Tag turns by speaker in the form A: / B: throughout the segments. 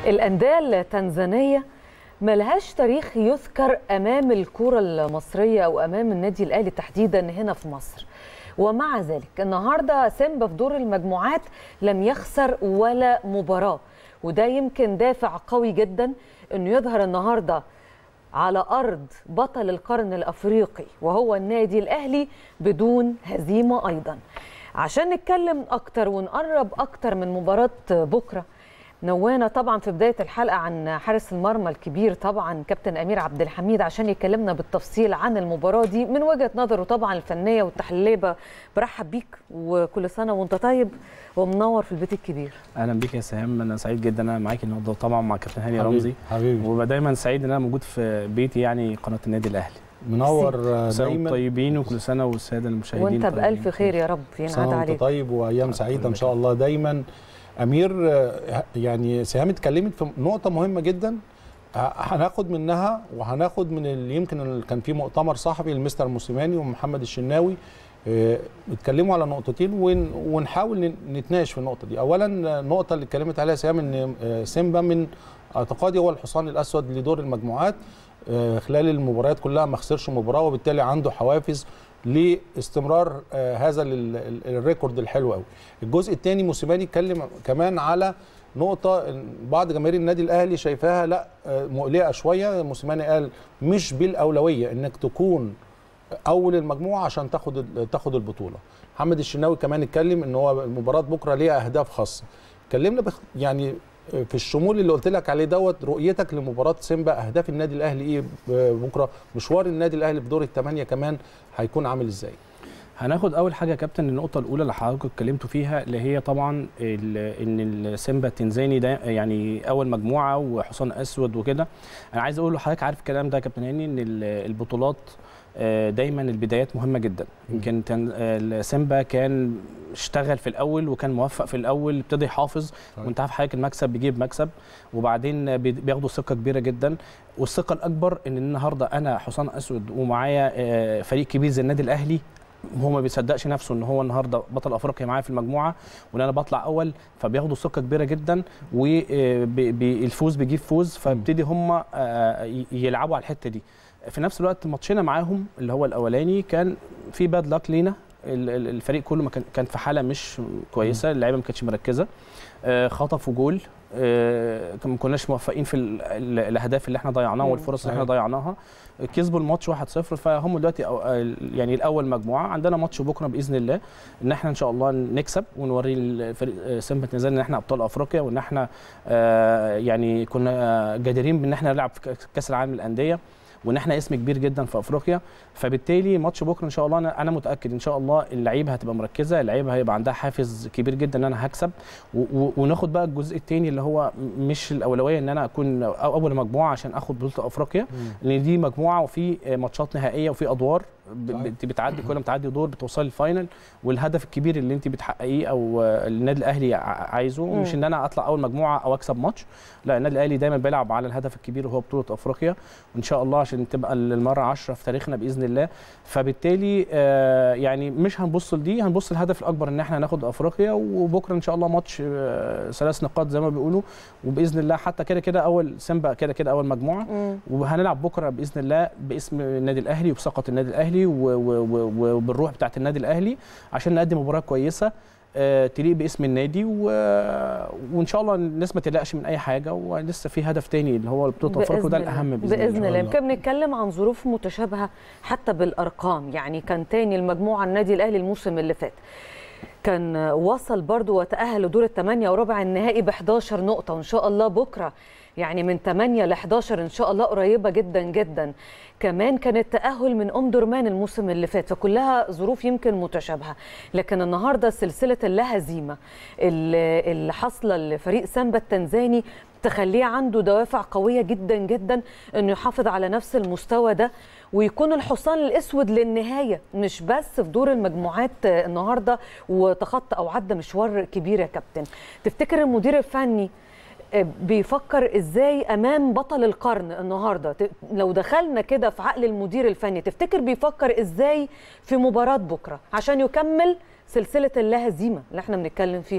A: الأندية التنزانية ملهاش تاريخ يذكر أمام الكرة المصرية أو أمام النادي الأهلي تحديدا هنا في مصر ومع ذلك النهارده سيمبا في دور المجموعات لم يخسر ولا مباراة وده يمكن دافع قوي جدا انه يظهر النهارده على ارض بطل القرن الافريقي وهو النادي الاهلي بدون هزيمه ايضا عشان نتكلم اكتر ونقرب اكتر من مباراه بكره نوانا طبعا في بدايه الحلقه عن حارس المرمى الكبير طبعا كابتن امير عبد الحميد عشان يكلمنا بالتفصيل عن المباراه دي من وجهه نظره طبعا الفنيه والتحليليه برحب بيك وكل سنه وانت طيب ومنور في البيت الكبير
B: اهلا بيك يا سهام انا سعيد جدا انا معاكي النهارده طبعا مع كابتن هاني
C: حبيبي
B: رمزي
C: حبيبي
B: وببقى دايما سعيد ان انا موجود في بيتي يعني قناه النادي الاهلي
C: منور
B: كل سنه وانتم
C: دايما
B: طيبين وكل سنه والساده المشاهدين
A: وانت
B: طيبين.
A: بالف خير يا رب
C: سنه
A: ينعاد
C: وانت
A: عليك
C: طيب وايام سعيده ان شاء الله دايما امير آه، يعني سهام اتكلمت في نقطه مهمه جدا ه- هناخد منها وهناخد من اللي يمكن اللي كان في مؤتمر صحفي لمستر موسيماني ومحمد الشناوي آه، اتكلموا على نقطتين ون- ونحاول ن- نتناقش في النقطه دي اولا آه، النقطه اللي اتكلمت عليها سهام ان آه، سيمبا من اعتقادي هو الحصان الاسود لدور المجموعات آه، خلال المباريات كلها ما خسرش مباراه وبالتالي عنده حوافز لاستمرار آه، هذا ال- ال- الريكورد الحلو قوي الجزء الثاني موسيماني اتكلم كمان على نقطة إن بعض جماهير النادي الأهلي شايفاها لا آه، مقلقة شوية موسيماني قال مش بالأولوية إنك تكون أول المجموعة عشان تاخد ال- تاخد البطولة محمد الشناوي كمان اتكلم إن هو مباراة بكرة ليها أهداف خاصة اتكلمنا بخ... يعني في الشمول اللي قلت لك عليه دوت رؤيتك لمباراه سيمبا اهداف النادي الاهلي ايه ب- بكره مشوار النادي الاهلي في دور الثمانيه كمان هيكون عامل ازاي
B: هناخد اول حاجه يا كابتن النقطه الاولى اللي حضرتك اتكلمتوا فيها اللي هي طبعا ال- ان السيمبا التنزاني ده يعني اول مجموعه وحصان اسود وكده انا عايز اقول لحضرتك عارف الكلام ده يا كابتن هاني ان ال- البطولات آه، دايما البدايات مهمه جدا يمكن تن- آه، السيمبا كان اشتغل في الاول وكان موفق في الاول ابتدى يحافظ
C: طيب.
B: وانت عارف حضرتك المكسب بيجيب مكسب وبعدين بي- بياخدوا ثقه كبيره جدا والثقه الاكبر ان النهارده انا حصان اسود ومعايا آه، فريق كبير زي النادي الاهلي هو ما بيصدقش نفسه ان هو النهارده بطل افريقيا معايا في المجموعه وان انا بطلع اول فبياخدوا ثقه كبيره جدا والفوز بيجيب فوز فابتدي هم آه، ي- يلعبوا على الحته دي في نفس الوقت ماتشنا معاهم اللي هو الاولاني كان في باد لاك لينا ال- ال- الفريق كله ما كان كان في حاله مش كويسه اللعيبه ما كانتش مركزه آه، خطفوا جول آه، ما كناش موفقين في ال- ال- الاهداف اللي احنا ضيعناها
A: مم.
B: والفرص اللي احنا
C: صحيح.
B: ضيعناها كسبوا الماتش 1-0 فهم دلوقتي أو- يعني الاول مجموعه عندنا ماتش بكره باذن الله ان احنا ان شاء الله نكسب ونوري الفريق آه، سيمبا تنزل ان احنا ابطال افريقيا وان احنا آه، يعني كنا جديرين بان احنا نلعب في كأس- كاس العالم للانديه وان احنا اسم كبير جدا في افريقيا فبالتالي ماتش بكره ان شاء الله انا انا متاكد ان شاء الله اللعيبه هتبقى مركزه اللعيبه هيبقى عندها حافز كبير جدا ان انا هكسب و- و- وناخد بقى الجزء الثاني اللي هو مش الاولويه ان انا اكون أو- اول مجموعه عشان اخد بطوله افريقيا لان دي مجموعه وفي ماتشات نهائيه وفي ادوار ب-
C: صحيح.
B: انت بتعدي كل ما تعدي دور بتوصلي الفاينل والهدف الكبير اللي انت بتحققيه او آه، النادي الاهلي ع- عايزه
A: مم.
B: مش ان انا اطلع اول مجموعه او اكسب ماتش لا النادي الاهلي دايما بيلعب على الهدف الكبير وهو بطوله افريقيا وان شاء الله عشان تبقى المره 10 في تاريخنا باذن الله فبالتالي آه، يعني مش هنبص لدي هنبص للهدف الاكبر ان احنا هناخد افريقيا وبكره ان شاء الله ماتش آه، ثلاث نقاط زي ما بيقولوا وباذن الله حتى كده كده اول سيمبا كده كده اول مجموعه
A: مم.
B: وهنلعب بكره باذن الله باسم النادي الاهلي وبثقه النادي الاهلي و- و- و- وبالروح بتاعه النادي الاهلي عشان نقدم مباراه كويسه آه، تليق باسم النادي و... وان شاء الله الناس ما تقلقش من اي حاجه ولسه في هدف تاني اللي هو بطوله افريقيا وده
A: بإذن الله.
B: الاهم باذن,
A: باذن
B: الله
A: الله
C: الله.
A: يمكن بنتكلم عن ظروف متشابهه حتى بالارقام يعني كان تاني المجموعه النادي الاهلي الموسم اللي فات كان وصل برضو وتأهل لدور الثمانية وربع النهائي ب 11 نقطة وإن شاء الله بكرة يعني من 8 ل 11 إن شاء الله قريبة جدا جدا كمان كان التأهل من أم درمان الموسم اللي فات فكلها ظروف يمكن متشابهة لكن النهاردة سلسلة اللا هزيمة اللي اللي حاصلة لفريق سامبا التنزاني تخليه عنده دوافع قوية جدا جدا انه يحافظ على نفس المستوى ده ويكون الحصان الاسود للنهايه مش بس في دور المجموعات آه، النهارده وتخطى او عدى مشوار كبير يا كابتن تفتكر المدير الفني آه، بيفكر ازاي امام بطل القرن النهارده ت- لو دخلنا كده في عقل المدير الفني تفتكر بيفكر ازاي في مباراه بكره عشان يكمل سلسله اللا هزيمه اللي احنا بنتكلم فيها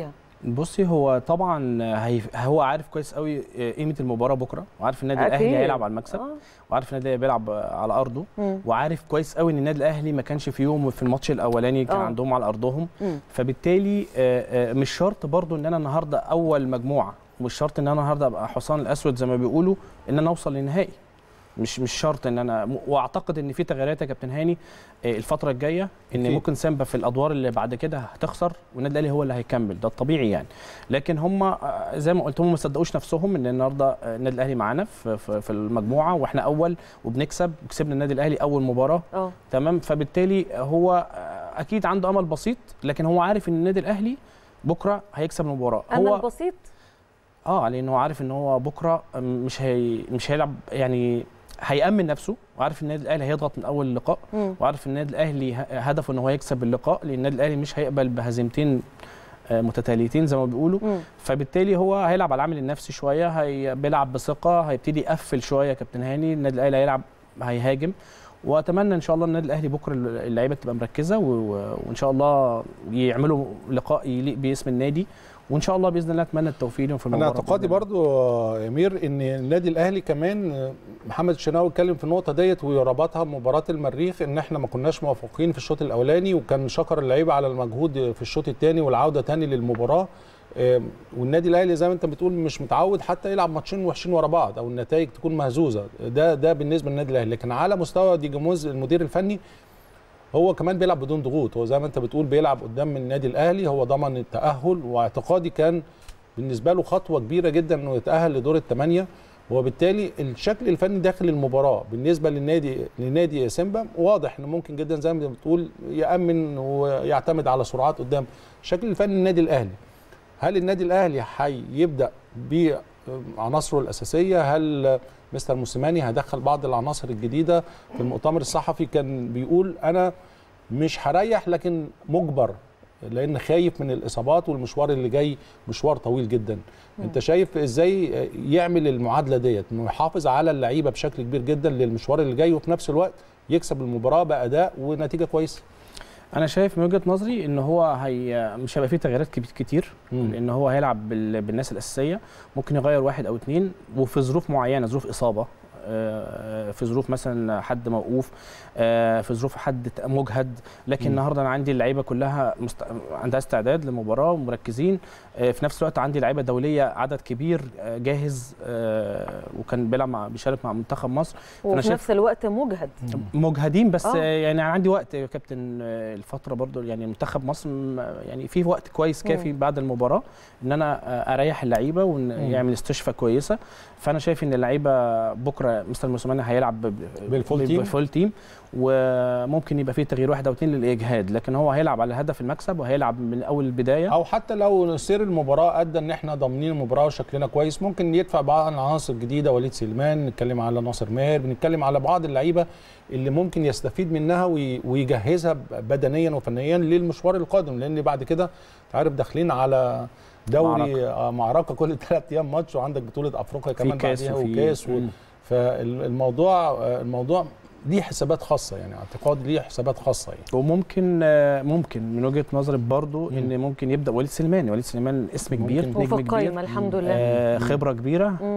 B: بصي هو طبعا هي هو عارف كويس قوي قيمه المباراه بكره وعارف النادي
A: أكيد.
B: الاهلي هيلعب على المكسب
A: آه.
B: وعارف النادي الاهلي بيلعب على ارضه
A: مم.
B: وعارف كويس قوي ان النادي الاهلي ما كانش في يوم في الماتش الاولاني كان
A: آه.
B: عندهم على ارضهم
A: مم.
B: فبالتالي آه، آه، مش شرط برضو ان انا النهارده اول مجموعه مش شرط ان انا النهارده ابقى حصان الاسود زي ما بيقولوا ان انا اوصل للنهائي مش مش شرط ان انا م- واعتقد ان في تغييرات يا كابتن هاني آه، الفتره الجايه ان
C: أكيد.
B: ممكن سامبا في الادوار اللي بعد كده هتخسر والنادي الاهلي هو اللي هيكمل ده الطبيعي يعني لكن هم آه، زي ما قلت هم ما صدقوش نفسهم ان النهارده آه، النادي الاهلي معانا في في في المجموعه واحنا اول وبنكسب وكسبنا النادي الاهلي اول مباراه
A: اه
B: تمام فبالتالي هو آه، اكيد عنده امل بسيط لكن هو عارف ان النادي الاهلي بكره هيكسب المباراه
A: امل
B: هو
A: بسيط
B: اه لان هو عارف ان هو بكره مش هي مش هيلعب يعني هيأمن نفسه وعارف ان النادي الاهلي هيضغط من اول اللقاء
A: مم.
B: وعارف ان النادي الاهلي ه- هدفه ان هو يكسب اللقاء لان النادي الاهلي مش هيقبل بهزيمتين آه، متتاليتين زي ما بيقولوا
A: مم.
B: فبالتالي هو هيلعب على العامل النفسي شويه هي بيلعب بثقه هيبتدي يقفل شويه يا كابتن هاني النادي الاهلي هيلعب هيهاجم واتمنى ان شاء الله النادي الاهلي بكره اللعيبه تبقى مركزه و- و- وان شاء الله يعملوا لقاء يليق باسم النادي وان شاء الله باذن الله اتمنى التوفيق لهم في
C: انا
B: المباراه
C: اعتقادي
B: بإذن الله.
C: برضو يا امير ان النادي الاهلي كمان محمد الشناوي اتكلم في النقطه ديت وربطها بمباراه المريخ ان احنا ما كناش موفقين في الشوط الاولاني وكان شكر اللعيبه على المجهود في الشوط الثاني والعوده تاني للمباراه آم، والنادي الاهلي زي ما انت بتقول مش متعود حتى يلعب ماتشين وحشين ورا بعض او النتائج تكون مهزوزه ده ده بالنسبه للنادي الاهلي لكن على مستوى دي جموز المدير الفني هو كمان بيلعب بدون ضغوط هو زي ما انت بتقول بيلعب قدام النادي الاهلي هو ضمن التاهل واعتقادي كان بالنسبه له خطوه كبيره جدا انه يتاهل لدور الثمانيه وبالتالي الشكل الفني داخل المباراه بالنسبه للنادي لنادي سيمبا واضح انه ممكن جدا زي ما بتقول يامن ويعتمد على سرعات قدام الشكل الفني للنادي الاهلي هل النادي الاهلي هيبدا بعناصره الاساسيه هل مستر موسيماني هيدخل بعض العناصر الجديده في المؤتمر الصحفي كان بيقول انا مش هريح لكن مجبر لان خايف من الاصابات والمشوار اللي جاي مشوار طويل جدا انت شايف ازاي يعمل المعادله ديت انه يحافظ على اللعيبه بشكل كبير جدا للمشوار اللي جاي وفي نفس الوقت يكسب المباراه باداء ونتيجه كويسه
B: انا شايف من وجهه نظري ان هو هي مش هيبقى فيه تغييرات كب- كتير
C: مم.
B: لان هو هيلعب بال- بالناس الاساسيه ممكن يغير واحد او اتنين وفي ظروف معينه ظروف اصابه آه، في ظروف مثلا حد موقوف آه، في ظروف حد ت- مجهد لكن
C: مم.
B: النهارده انا عندي اللعيبه كلها مست... عندها استعداد للمباراه ومركزين آه، في نفس الوقت عندي لعيبه دوليه عدد كبير آه، جاهز آه، وكان بيلعب مع بيشارك مع منتخب مصر
A: وفي
B: شايف-
A: نفس الوقت مجهد
B: مجهدين بس
A: آه.
B: آه. يعني عندي وقت يا كابتن آه، الفتره برضو يعني منتخب مصر م- يعني في وقت كويس كافي بعد المباراه ان انا آه، اريح اللعيبه ويعمل استشفاء كويسه فانا شايف ان اللعيبه بكره مستر موسيماني هيلعب ب- ب-
C: بالفول تيم؟
B: بالفول تيم وممكن يبقى فيه تغيير واحد او اثنين للاجهاد لكن هو هيلعب على هدف المكسب وهيلعب من اول البدايه
C: او حتى لو سير المباراه ادى ان احنا ضامنين المباراه وشكلنا كويس ممكن يدفع بعض العناصر الجديده وليد سليمان نتكلم على ناصر ماهر بنتكلم على بعض اللعيبه اللي ممكن يستفيد منها وي- ويجهزها بدنيا وفنيا للمشوار القادم لان بعد كده انت عارف داخلين على دوري
B: معركة.
C: معركة, معركة كل ثلاث ايام ماتش وعندك بطوله افريقيا
B: في
C: كمان
B: كاس
C: بعديها
B: وفي-
C: وكاس و...
B: مم.
C: فالموضوع الموضوع ليه حسابات خاصه يعني اعتقاد ليه حسابات خاصه يعني
B: وممكن آه، ممكن من وجهه نظري برضو
C: مم.
B: ان ممكن يبدا وليد سليمان وليد سليمان اسم
C: ممكن.
B: كبير نجم
A: وفي
B: كبير
A: القايمه الحمد لله
B: آه خبره كبيره
A: مم.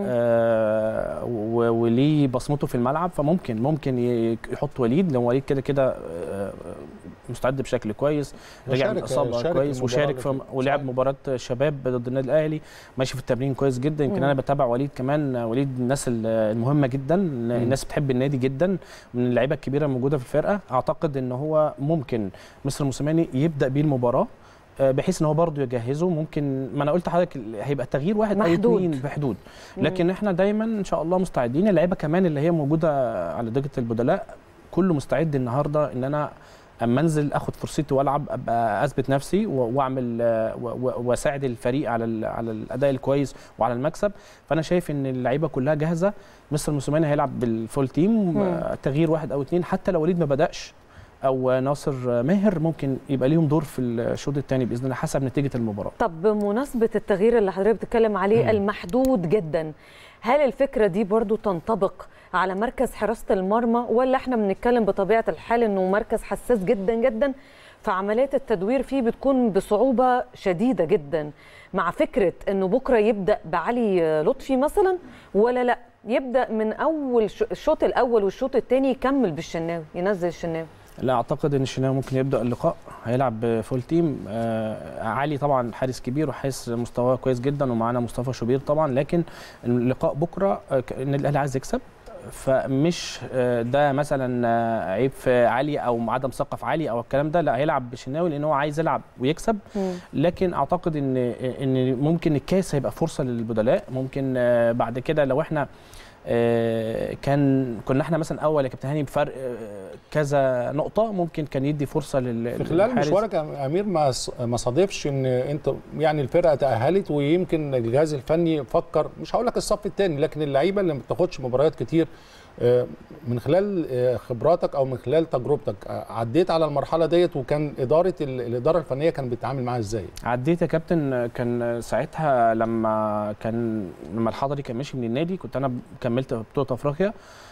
B: آه و- وليه بصمته في الملعب فممكن ممكن ي- يحط وليد لو وليد كده كده آه، مستعد بشكل كويس رجع من
C: وشارك-
B: اصابه
C: شارك
B: كويس
C: المباراة
B: وشارك في
C: اللي
B: ولعب
C: صحيح.
B: مباراه شباب ضد النادي الاهلي ماشي في التمرين كويس جدا يمكن
A: مم.
B: انا بتابع وليد كمان وليد من الناس ال- المهمه جدا الناس بتحب النادي جدا من اللعيبه الكبيره الموجوده في الفرقه اعتقد ان هو ممكن مستر موسيماني يبدا بيه المباراه آه، بحيث ان هو برضه يجهزه ممكن ما انا قلت لحضرتك هيبقى تغيير واحد او
A: محدود.
B: اثنين بحدود لكن احنا دايما ان شاء الله مستعدين اللعيبه كمان اللي هي موجوده على دكه البدلاء كله مستعد النهارده ان انا اما انزل اخد فرصتي والعب ابقى اثبت نفسي و- واعمل آه، و- و- واساعد الفريق على ال- على الاداء الكويس وعلى المكسب فانا شايف ان اللعيبه كلها جاهزه مستر موسيماني هيلعب بالفول تيم
A: مم.
B: آه، تغيير واحد او اثنين حتى لو وليد ما بداش او ناصر ماهر ممكن يبقى ليهم دور في الشوط الثاني باذن الله حسب نتيجه المباراه
A: طب بمناسبة التغيير اللي حضرتك بتتكلم عليه
B: مم.
A: المحدود جدا هل الفكرة دي برضو تنطبق على مركز حراسة المرمى ولا احنا بنتكلم بطبيعة الحال انه مركز حساس جدا جدا فعمليات التدوير فيه بتكون بصعوبه شديده جدا مع فكره انه بكره يبدا بعلي لطفي مثلا ولا لا يبدا من اول ش- الشوط الاول والشوط الثاني يكمل بالشناوي ينزل الشناوي
B: لا اعتقد ان الشناوي ممكن يبدا اللقاء هيلعب فول تيم آه علي طبعا حارس كبير وحارس مستواه كويس جدا ومعانا مصطفى شوبير طبعا لكن اللقاء بكره آه، ك- النادي الاهلي عايز يكسب فمش آه، ده مثلا آه، عيب في علي او عدم ثقه في علي او الكلام ده لا هيلعب بالشناوي لان هو عايز يلعب ويكسب لكن اعتقد ان ان ممكن الكاس هيبقى فرصه للبدلاء ممكن آه، بعد كده لو احنا آه، كان كنا احنا مثلا اول يا كابتن هاني بفرق آه، كذا نقطه ممكن كان يدي فرصه لل
C: في خلال
B: للحارس.
C: مشوارك يا امير ما ص- ما صادفش ان انت يعني الفرقه تاهلت ويمكن الجهاز الفني فكر مش هقول لك الصف الثاني لكن اللعيبه اللي ما بتاخدش مباريات كتير آه، من خلال آه، خبراتك او من خلال تجربتك آه، عديت على المرحله ديت وكان اداره ال- الاداره الفنيه كانت بتتعامل معاها ازاي؟
B: عديت يا كابتن كان ساعتها لما كان لما الحضري كان ماشي من النادي كنت انا كملت بطوله افريقيا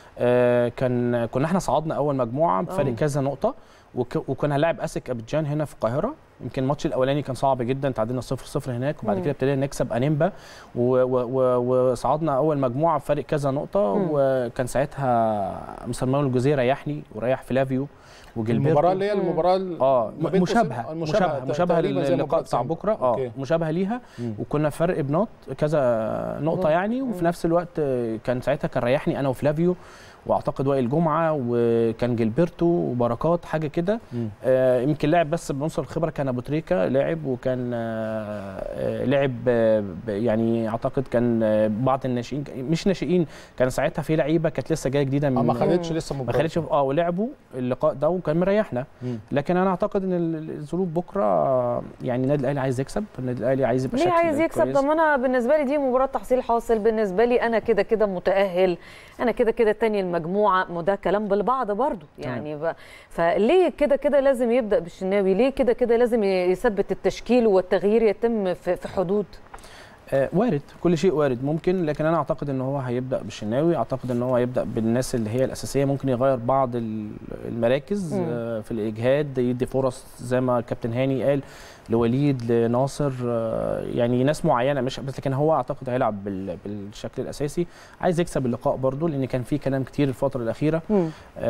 B: آه، كان كنا احنا صعدنا اول مجموعه بفرق
A: أوه.
B: كذا نقطه وك- وكنا هنلاعب اسك ابيجان هنا في القاهره يمكن الماتش الاولاني كان صعب جدا تعادلنا 0 0 هناك وبعد
A: مم.
B: كده ابتدينا نكسب انيمبا و- و- و- وصعدنا اول مجموعه بفرق كذا نقطه
A: مم.
B: وكان ساعتها مستر مانويل الجوزيه ريحني وريح فلافيو وجilberto
C: المباراه اللي هي
A: مم.
C: المباراه ال-
B: اه
C: ما بين
B: مشابهه
C: قوسين-
B: مشابهه
C: ت-
B: مشابهه
C: تقريباً زي
B: للقاء
C: مباراة
B: بتاع
C: سيمبا.
B: بكره اه
C: أوكي.
B: مشابهه ليها
C: مم.
B: وكنا فرق بنقط كذا نقطه يعني وفي نفس الوقت آه، كان ساعتها كان ريحني انا وفلافيو واعتقد وائل جمعه وكان جilberto وبركات حاجه كده
C: مم.
B: آه، يمكن لعب بس بعنصر الخبره كان ابو تريكه لاعب وكان آه، آه، لعب آه، ب- يعني اعتقد كان آه، بعض الناشئين مش ناشئين كان ساعتها في لعيبه كانت لسه جايه جديده
C: آه،
B: من
C: ما خدتش لسه
B: ما
C: مباراه
B: خدتش اه ولعبوا اللقاء ده وكان مريحنا
C: مم.
B: لكن انا اعتقد ان ال- الظروف بكره آه، يعني النادي الاهلي عايز يكسب النادي الاهلي عايز يبقى
A: ليه
B: شكل
A: عايز يكسب
B: كويس.
A: طب ما انا بالنسبه لي دي مباراه تحصيل حاصل بالنسبه لي انا كده كده متاهل انا كده كده تاني المجموعه ما ده كلام بالبعض برضو يعني ب... فليه كده كده لازم يبدا بالشناوي ليه كده كده لازم يثبت التشكيل والتغيير يتم في, في حدود
B: آه، وارد كل شيء وارد ممكن لكن انا اعتقد ان هو هيبدا بالشناوي اعتقد ان هو هيبدا بالناس اللي هي الاساسيه ممكن يغير بعض ال- المراكز
A: مم.
B: آه، في الاجهاد يدي فرص زي ما كابتن هاني قال لوليد لناصر آه، يعني ناس معينه مش بس لكن هو اعتقد هيلعب بال- بالشكل الاساسي عايز يكسب اللقاء برضه لان كان في كلام كتير الفتره الاخيره
A: مم.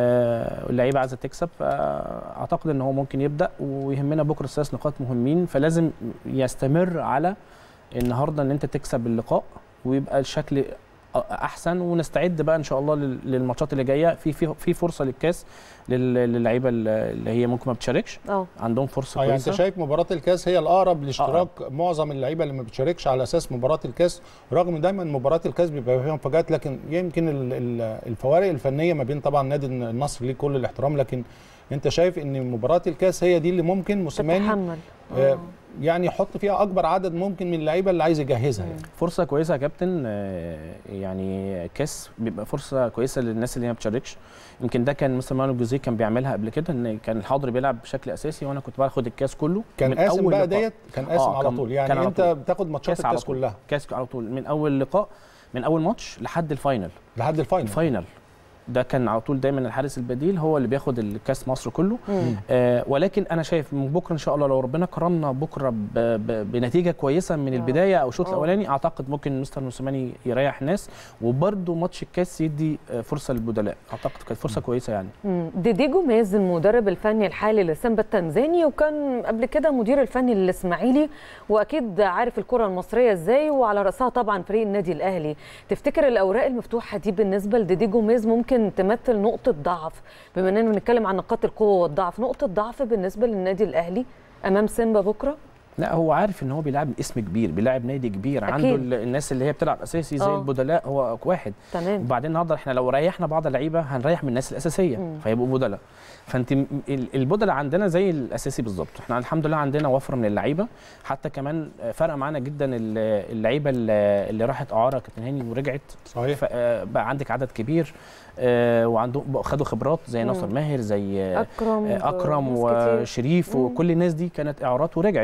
B: آه، اللعيبه عايزه تكسب فاعتقد ان هو ممكن يبدا ويهمنا بكره ثلاث نقاط مهمين فلازم يستمر على النهارده ان انت تكسب اللقاء ويبقى الشكل احسن ونستعد بقى ان شاء الله لل- للماتشات اللي جايه في في في فرصه للكاس لل- للعيبه اللي هي ممكن ما بتشاركش
A: اه
B: عندهم فرصه
C: اه يعني انت
B: كويسه
C: شايف مباراه الكاس هي الاقرب لاشتراك معظم اللعيبه اللي ما بتشاركش على اساس مباراه الكاس رغم دايما مباراه الكاس بيبقى فيها مفاجات لكن يمكن ال- ال- الفوارق الفنيه ما بين طبعا نادي النصر ليه كل الاحترام لكن انت شايف ان مباراه الكاس هي دي اللي ممكن موسيماني
A: تتحمل
C: آه،
A: آه.
C: يعني يحط فيها اكبر عدد ممكن من اللعيبه اللي عايز يجهزها يعني
B: فرصه كويسه يا كابتن آه، يعني كاس بيبقى فرصه كويسه للناس اللي هي ما بتشاركش يمكن ده كان مستر مانويل الجوزيه كان بيعملها قبل كده ان كان الحاضر بيلعب بشكل اساسي وانا كنت باخد الكاس كله
C: كان
B: من
C: قاسم
B: أول
C: بقى
B: لقاء.
C: ديت كان قاسم
B: آه،
C: على
B: كان-
C: طول
B: كان
C: يعني
B: على
C: انت
B: طول.
C: بتاخد ماتشات
B: كاس على
C: الكاس
B: طول.
C: كلها
B: كاس على طول من اول لقاء من اول ماتش لحد الفاينل
C: لحد الفاينل
B: الفاينل ده كان على طول دايما الحارس البديل هو اللي بياخد الكاس مصر كله
A: مم.
B: آه ولكن انا شايف من بكره ان شاء الله لو ربنا كرمنا بكره ب ب بنتيجه كويسه من
A: آه.
B: البدايه او الشوط
A: آه.
B: الاولاني اعتقد ممكن مستر موسيماني يريح الناس وبرده ماتش الكاس يدي آه، فرصه للبدلاء اعتقد كانت فرصه كويسه يعني
A: مم. ديدي جوميز المدرب الفني الحالي لسيمبا التنزاني وكان قبل كده مدير الفني للاسماعيلي واكيد عارف الكره المصريه ازاي وعلى راسها طبعا فريق النادي الاهلي تفتكر الاوراق المفتوحه دي بالنسبه لديدي جوميز ممكن تمثل نقطه ضعف بما اننا بنتكلم عن نقاط القوه والضعف نقطه ضعف بالنسبه للنادي الاهلي امام سيمبا بكره
B: لا هو عارف ان هو بيلعب اسم كبير بيلعب نادي كبير
A: أكيد.
B: عنده ال- الناس اللي هي بتلعب اساسي زي
A: آه.
B: البدلاء هو واحد
A: تمام
B: وبعدين النهارده احنا لو ريحنا بعض اللعيبه هنريح من الناس الاساسيه
A: مم.
B: فيبقوا بدلاء فانت م- ال- البدلاء عندنا زي الاساسي بالظبط احنا الحمد لله عندنا وفره من اللعيبه حتى كمان فرق معانا جدا ال- اللعيبه اللي اللي راحت اعاره كابتن هاني ورجعت
C: صحيح
B: ف- آه، بقى عندك عدد كبير آه، وعندهم بقوا خدوا خبرات زي
A: مم.
B: ناصر ماهر زي آه،
A: اكرم
B: اكرم
A: وناس كتير.
B: وشريف
A: مم.
B: وكل الناس دي كانت اعارات ورجعت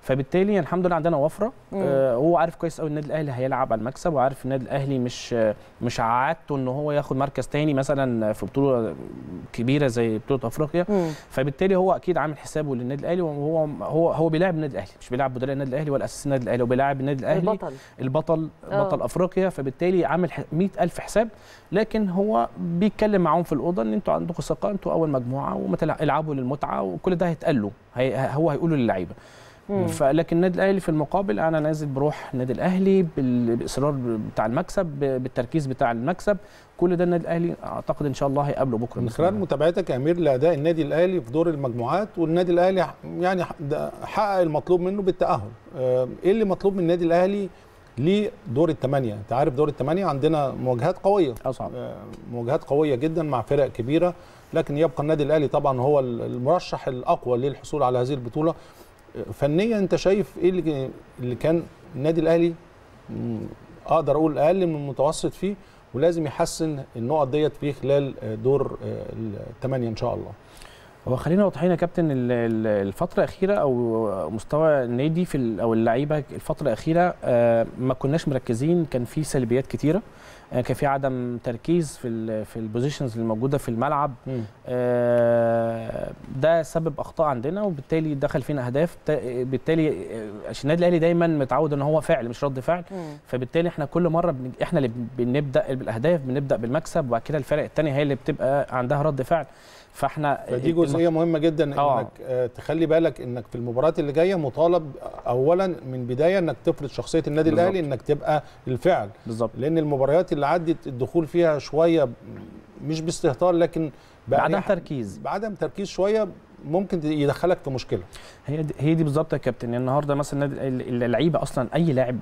B: فبالتالي الحمد لله عندنا وفره
A: مم.
B: آه هو عارف كويس قوي النادي الاهلي هيلعب على المكسب وعارف النادي الاهلي مش آه، مش عادته ان هو ياخد مركز تاني مثلا في بطوله كبيره زي بطوله افريقيا
A: مم.
B: فبالتالي هو اكيد عامل حسابه للنادي الاهلي وهو هو هو بيلاعب النادي الاهلي مش بيلاعب بدلاء النادي الاهلي ولا اساس النادي الاهلي هو بيلاعب النادي الاهلي
A: البطل
B: البطل
A: آه.
B: بطل افريقيا فبالتالي عامل 100000 ألف حساب لكن هو بيتكلم معاهم في الاوضه ان انتوا عندكم ثقه انتوا اول مجموعه وما تلع- العبوا للمتعه وكل ده هيتقال له هي هو هيقوله للعيبه
A: مم.
B: فلكن النادي الاهلي في المقابل انا نازل بروح النادي الاهلي بال- بالاصرار بتاع المكسب ب- بالتركيز بتاع المكسب كل ده النادي الاهلي اعتقد ان شاء الله هيقابله بكره
C: من
B: بإذن
C: خلال
B: الله.
C: متابعتك يا امير لاداء النادي الاهلي في دور المجموعات والنادي الاهلي يعني ده حقق المطلوب منه بالتاهل آه، ايه اللي مطلوب من النادي الاهلي لدور الثمانيه انت عارف دور الثمانيه عندنا مواجهات قويه
B: اصعب
C: آه، مواجهات قويه جدا مع فرق كبيره لكن يبقى النادي الاهلي طبعا هو المرشح الاقوى للحصول على هذه البطوله آه، فنيا انت شايف ايه اللي اللي كان النادي الاهلي مم، اقدر اقول اقل من المتوسط فيه ولازم يحسن النقط ديت في خلال آه، دور آه، الثمانيه ان شاء الله
B: هو خلينا واضحين يا كابتن ال- ال- الفترة الأخيرة أو مستوى النادي في ال- أو اللعيبة الفترة الأخيرة آه، ما كناش مركزين كان في سلبيات كتيرة آه، كان في عدم تركيز في ال في البوزيشنز اللي موجودة في الملعب آه، ده سبب أخطاء عندنا وبالتالي دخل فينا أهداف تا- بالتالي آه، عشان النادي الأهلي دايما متعود إن هو فعل مش رد فعل
A: مم.
B: فبالتالي احنا كل مره بن... احنا اللي بنبدا بالاهداف بنبدا بالمكسب وبعد كده الفرق الثانيه هي اللي بتبقى عندها رد فعل فاحنا
C: فدي جزئيه مهمه جدا
B: آه.
C: انك آه، تخلي بالك انك في المباريات اللي جايه مطالب اولا من بدايه انك تفرض شخصيه النادي
B: بالظبط.
C: الاهلي انك تبقى الفعل
B: بالظبط
C: لان المباريات اللي عدت الدخول فيها شويه مش باستهتار لكن
B: بعدم
C: بأريح-
B: تركيز
C: بعدم تركيز شويه ممكن يدخلك في مشكله
B: هي دي هي دي بالظبط يا كابتن النهارده مثلا النادي ال- اللعيبه اصلا اي لاعب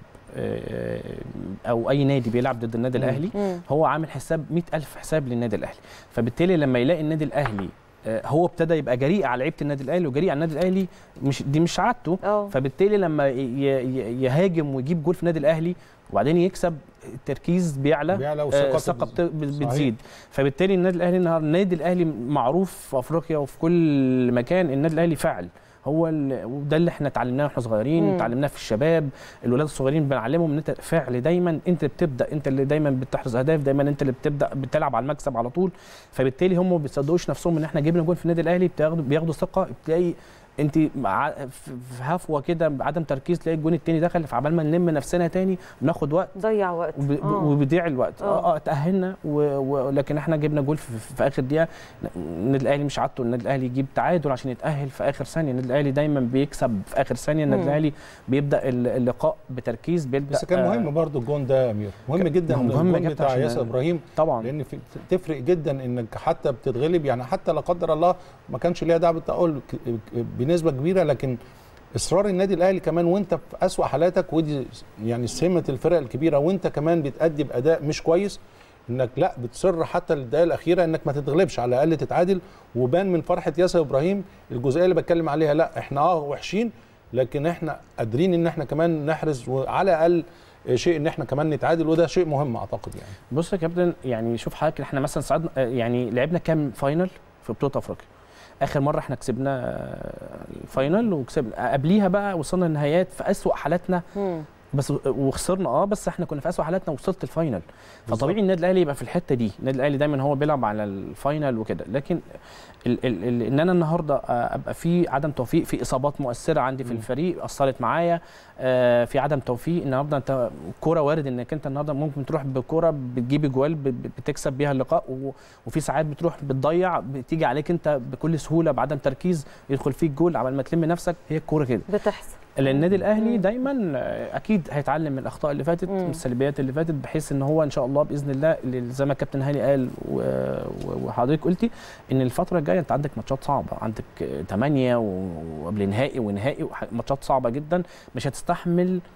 B: آه، او اي نادي بيلعب ضد النادي
C: مم.
B: الاهلي
A: مم.
B: هو عامل حساب 100000 حساب للنادي الاهلي فبالتالي لما يلاقي النادي الاهلي آه، هو ابتدى يبقى جريء على لعيبه النادي الاهلي وجريء على النادي الاهلي مش دي مش عادته
A: اه
B: فبالتالي لما ي- ي- يهاجم ويجيب جول في النادي الاهلي وبعدين يكسب التركيز بيعلى
C: بيعلى
B: آه،
C: وثقته
B: الثقه بت- بت-
C: صحيح.
B: بتزيد فبالتالي النادي الاهلي النهارده النادي الاهلي معروف في افريقيا وفي كل مكان النادي الاهلي فاعل هو ال- وده اللي احنا اتعلمناه واحنا صغيرين
A: مم.
B: اتعلمناه في الشباب الولاد الصغيرين بنعلمهم ان انت فعل دايما انت اللي بتبدا انت اللي دايما بتحرز اهداف دايما انت اللي بتبدا بتلعب على المكسب على طول فبالتالي هم ما بيصدقوش نفسهم ان احنا جبنا جول في النادي الاهلي بتاخدوا بياخدوا ثقه بتلاقي انت مع- في في هفوه كده بعدم تركيز تلاقي الجون التاني دخل فعبال ما نلم نفسنا تاني بناخد وقت
A: ضيع وقت
B: وب...
A: آه.
B: وبيضيع الوقت
A: آه.
B: اه اه تاهلنا و... و... لكن احنا جبنا جول في, في اخر دقيقه النادي الاهلي مش عادته النادي الاهلي يجيب تعادل عشان يتاهل في اخر ثانيه النادي الاهلي دايما بيكسب في اخر ثانيه النادي
A: مم.
B: الاهلي بيبدا ال- اللقاء بتركيز بيبدا
C: بس كان
B: آه،
C: مهم برضو الجون ده يا امير مهم
B: كان-
C: جدا
B: مهم
C: الجون
B: جدا
C: بتاع
B: عشان-
C: ياسر ابراهيم
B: طبعا
C: لان في تفرق جدا انك حتى بتتغلب يعني حتى لا قدر الله ما كانش ليها دعوه بالتاهل ك- بنسبه كبيره لكن اصرار النادي الاهلي كمان وانت في اسوا حالاتك ودي يعني سمه الفرق الكبيره وانت كمان بتادي باداء مش كويس انك لا بتصر حتى الدقائق الاخيره انك ما تتغلبش على الاقل تتعادل وبان من فرحه ياسر ابراهيم الجزئيه اللي بتكلم عليها لا احنا اه وحشين لكن احنا قادرين ان احنا كمان نحرز وعلى الاقل شيء ان احنا كمان نتعادل وده شيء مهم اعتقد يعني
B: بص يا كابتن يعني شوف حضرتك احنا مثلا صعدنا آه، يعني لعبنا كام فاينل في بطوله افريقيا اخر مره احنا كسبنا آه، الفاينل وكسبنا قبليها بقى وصلنا النهايات في اسوأ حالاتنا
A: مم.
B: بس وخسرنا اه بس احنا كنا في اسوء حالاتنا وصلت الفاينل
C: بالظبط.
B: فطبيعي النادي الاهلي يبقى في الحته دي النادي الاهلي دايما هو بيلعب على الفاينل وكده لكن ال ال ال ان انا النهارده آه، ابقى في عدم توفيق في اصابات مؤثره عندي في
C: مم.
B: الفريق اثرت معايا آه، في عدم توفيق النهارده انت كوره وارد انك انت النهارده ممكن تروح بكوره بتجيب جوال ب- ب- بتكسب بيها اللقاء و- وفي ساعات بتروح بتضيع بتيجي عليك انت بكل سهوله بعدم تركيز يدخل فيك جول عمال ما تلم نفسك هي الكوره كده
A: بتحصل
B: لان النادي الاهلي
A: مم.
B: دايما آه، اكيد هيتعلم من الاخطاء اللي فاتت
A: مم.
B: من السلبيات اللي فاتت بحيث ان هو ان شاء الله باذن الله اللي زي ما كابتن هاني قال و- و- وحضرتك قلتي ان الفتره الجايه انت عندك ماتشات صعبه عندك 8 وقبل نهائي ونهائي وح- ماتشات صعبه جدا مش هتستحمل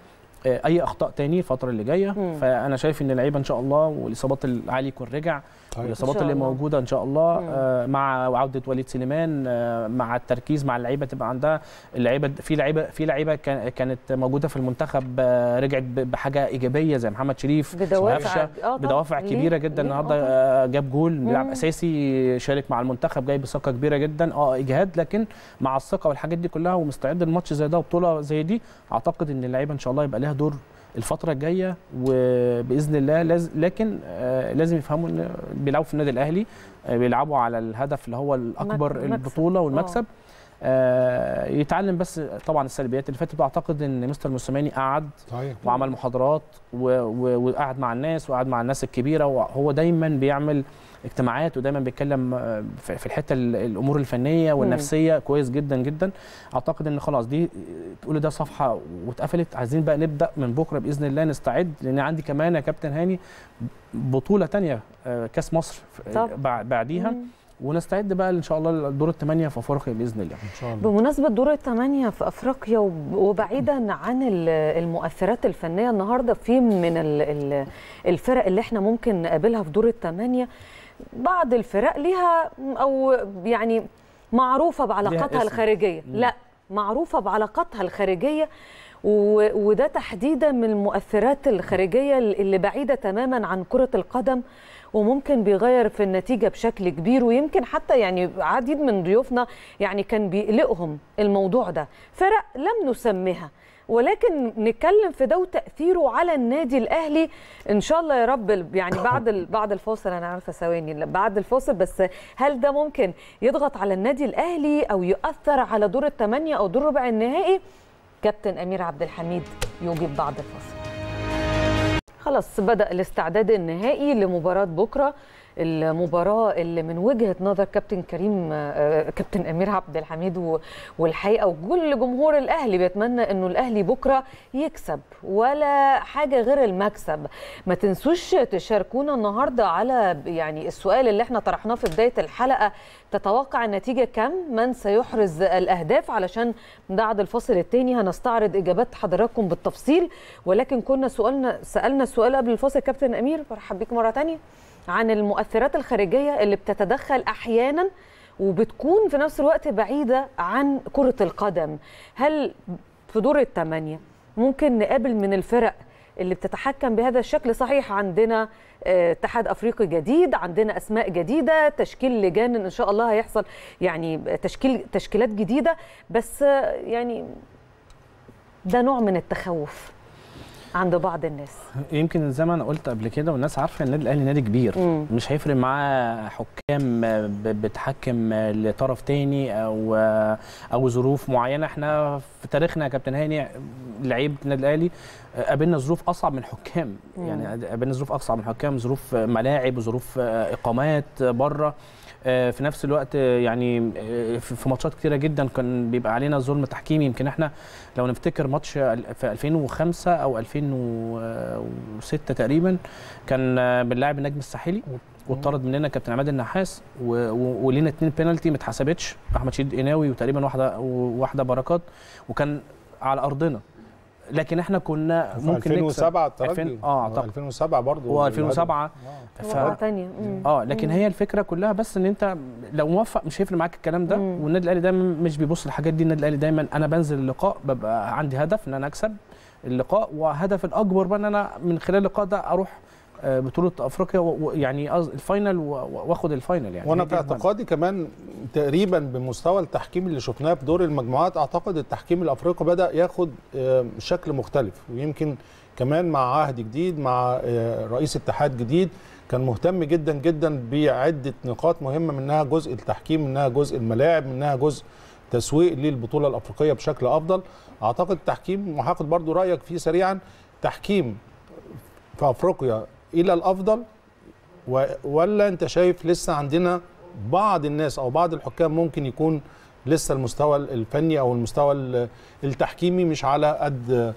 B: آه، اي اخطاء تاني الفتره اللي جايه
A: مم.
B: فانا شايف ان اللعيبه ان شاء الله والاصابات العالي يكون رجع
C: طيب.
B: والاصابات
A: إن شاء
B: اللي
A: الله.
B: موجوده ان شاء الله
A: مم.
B: آه، مع عوده وليد سليمان آه، مع التركيز مع اللعيبه تبقى عندها اللعيبه في لعيبه في لعيبه كان- كانت موجوده في المنتخب آه، رجعت ب- بحاجه ايجابيه زي محمد شريف
A: بدوافع
B: قفشة،
A: آه طبعاً.
B: بدوافع
A: ليه؟
B: كبيره جدا
A: ليه؟
B: النهارده
A: آه طبعاً.
B: آه، جاب جول بيلعب
A: مم.
B: اساسي شارك مع المنتخب جاي بثقه كبيره جدا اه اجهاد لكن مع الثقه والحاجات دي كلها ومستعد لماتش زي ده وبطوله زي دي اعتقد ان اللعيبه ان شاء الله يبقى لها دور الفتره الجايه وباذن الله لاز... لكن آه لازم يفهموا ان بيلعبوا في النادي الاهلي آه بيلعبوا على الهدف اللي هو الاكبر
A: المكسب.
B: البطوله والمكسب آه يتعلم بس طبعا السلبيات اللي فاتت اعتقد ان مستر موسيماني قعد
C: صحيح
B: وعمل محاضرات و- و- وقعد مع الناس وقعد مع الناس الكبيره وهو دايما بيعمل اجتماعات ودايما بيتكلم آه، في في الحته ال- الامور الفنيه والنفسيه كويس جدا جدا اعتقد ان خلاص دي تقولي ده صفحه واتقفلت عايزين بقى نبدا من بكره باذن الله نستعد لان عندي كمان يا كابتن هاني بطوله تانية آه، كاس مصر في-
A: طب.
B: بع- بعديها
A: مم.
B: ونستعد بقى ان شاء الله لدور الثمانيه في افريقيا باذن الله
C: ان شاء الله
A: بمناسبة دور الثمانية في أفريقيا وب- وبعيدا عن ال- المؤثرات الفنية النهاردة في من ال- ال- الفرق اللي احنا ممكن نقابلها في دور الثمانية بعض الفرق ليها أو يعني معروفة بعلاقاتها
B: اسم.
A: الخارجية
B: مم.
A: لا معروفة بعلاقاتها الخارجية و- وده تحديدا من المؤثرات الخارجية اللي بعيدة تماما عن كرة القدم وممكن بيغير في النتيجة بشكل كبير ويمكن حتى يعني عديد من ضيوفنا يعني كان بيقلقهم الموضوع ده فرق لم نسميها ولكن نتكلم في ده وتأثيره على النادي الأهلي إن شاء الله يا رب يعني بعد ال- بعد الفاصل أنا عارفة ثواني لا، بعد الفاصل بس هل ده ممكن يضغط على النادي الأهلي أو يؤثر على دور الثمانية أو دور ربع النهائي كابتن أمير عبد الحميد يوجب بعد الفاصل خلاص بدأ الاستعداد النهائي لمباراة بكرة المباراة اللي من وجهة نظر كابتن كريم آه، كابتن أمير عبد الحميد و- والحقيقة وكل جمهور الأهلي بيتمنى إنه الأهلي بكرة يكسب ولا حاجة غير المكسب ما تنسوش تشاركونا النهاردة على يعني السؤال اللي احنا طرحناه في بداية الحلقة تتوقع النتيجة كم من سيحرز الأهداف علشان بعد الفصل الثاني هنستعرض إجابات حضراتكم بالتفصيل ولكن كنا سؤالنا سألنا السؤال قبل الفاصل كابتن أمير برحب بيك مرة تانية عن المؤثرات الخارجية اللي بتتدخل أحيانا وبتكون في نفس الوقت بعيدة عن كرة القدم هل في دور الثمانية ممكن نقابل من الفرق اللي بتتحكم بهذا الشكل صحيح عندنا آه، اتحاد افريقي جديد عندنا اسماء جديده تشكيل لجان ان شاء الله هيحصل يعني تشكيل تشكيلات جديده بس آه، يعني ده نوع من التخوف عند بعض الناس
B: يمكن زي ما انا قلت قبل كده والناس عارفه ان النادي الاهلي نادي كبير
A: مم.
B: مش هيفرق معاه حكام ب- بتحكم لطرف تاني او او ظروف معينه احنا في تاريخنا يا كابتن هاني لعيبه النادي الاهلي قابلنا ظروف اصعب من الحكام
A: مم.
B: يعني قابلنا ظروف اصعب من الحكام ظروف ملاعب ظروف اقامات بره في نفس الوقت يعني في في ماتشات كتيره جدا كان بيبقى علينا ظلم تحكيمي يمكن احنا لو نفتكر ماتش في 2005 او 2006 تقريبا كان بنلاعب النجم الساحلي واتطرد مننا كابتن عماد النحاس و- و- ولينا اتنين بينالتي ما اتحسبتش احمد شديد قناوي وتقريبا واحده واحده بركات وكان على ارضنا لكن احنا كنا
C: في
B: ممكن
C: 2007
B: نكسب
C: الترجي
B: 2000 اه اعتقد
C: 2007 برضه
B: هو 2007 ف...
A: مرة تانية مم.
B: اه لكن هي الفكره كلها بس ان انت لو موفق مش هيفرق معاك الكلام ده
A: مم.
B: والنادي الاهلي دايما مش بيبص للحاجات دي النادي الاهلي دايما انا بنزل اللقاء ببقى عندي هدف ان انا اكسب اللقاء وهدف الاكبر بقى ان انا من خلال اللقاء ده اروح آه، بطوله افريقيا و- و- يعني قصد- الفاينل و- و- واخد الفاينل يعني
C: وانا
B: هي
C: في
B: دي المهم.
C: اعتقادي كمان تقريبا بمستوى التحكيم اللي شفناه في دور المجموعات اعتقد التحكيم الافريقي بدا ياخد آه، شكل مختلف ويمكن كمان مع عهد جديد مع آه، رئيس اتحاد جديد كان مهتم جدا جدا بعده نقاط مهمه منها جزء التحكيم منها جزء الملاعب منها جزء تسويق للبطوله الافريقيه بشكل افضل اعتقد التحكيم وهاخد برضو رايك فيه سريعا تحكيم في افريقيا الى الافضل و- ولا انت شايف لسه عندنا بعض الناس او بعض الحكام ممكن يكون لسه المستوى الفني او المستوى ال- التحكيمي مش على قد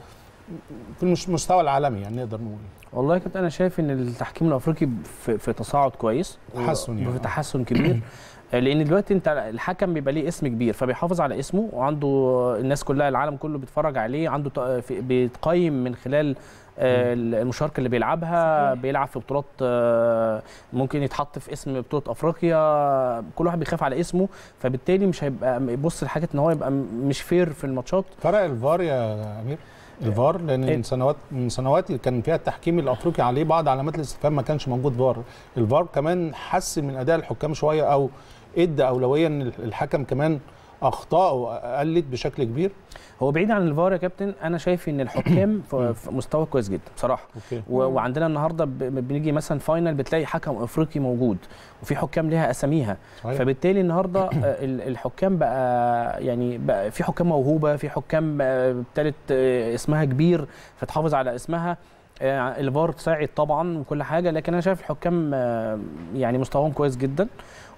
C: في المستوى العالمي يعني نقدر نقول
B: والله يا كابتن انا شايف ان التحكيم الافريقي في, في تصاعد كويس
C: تحسن يعني.
B: في تحسن كبير لان دلوقتي انت الحكم بيبقى ليه اسم كبير فبيحافظ على اسمه وعنده الناس كلها العالم كله بيتفرج عليه عنده ت- في- بيتقيم من خلال آه، المشاركه اللي بيلعبها
A: صحيح.
B: بيلعب في بطولات آه، ممكن يتحط في اسم بطوله افريقيا كل واحد بيخاف على اسمه فبالتالي مش هيبقى يبص لحاجه ان هو يبقى م- مش فير في الماتشات
C: فرق الفار يا امير الفار لان
B: إيه.
C: من سنوات من سنوات كان فيها التحكيم الافريقي عليه بعض علامات الاستفهام ما كانش موجود فار الفار كمان حسن من اداء الحكام شويه او ادى اولويه ان الحكم كمان اخطائه قلت بشكل كبير
B: هو بعيد عن الفار يا كابتن انا شايف ان الحكام في في مستوى كويس جدا بصراحه
C: اوكي
B: و- وعندنا النهارده ب- بنيجي مثلا فاينل بتلاقي حكم افريقي موجود وفي حكام ليها اساميها
C: صحيح.
B: فبالتالي النهارده آه، ال- الحكام بقى يعني بقى في حكام موهوبه في حكام آه، ابتدت آه، اسمها كبير فتحافظ على اسمها آه، الفار ساعد طبعا وكل حاجه لكن انا شايف الحكام آه، يعني مستواهم كويس جدا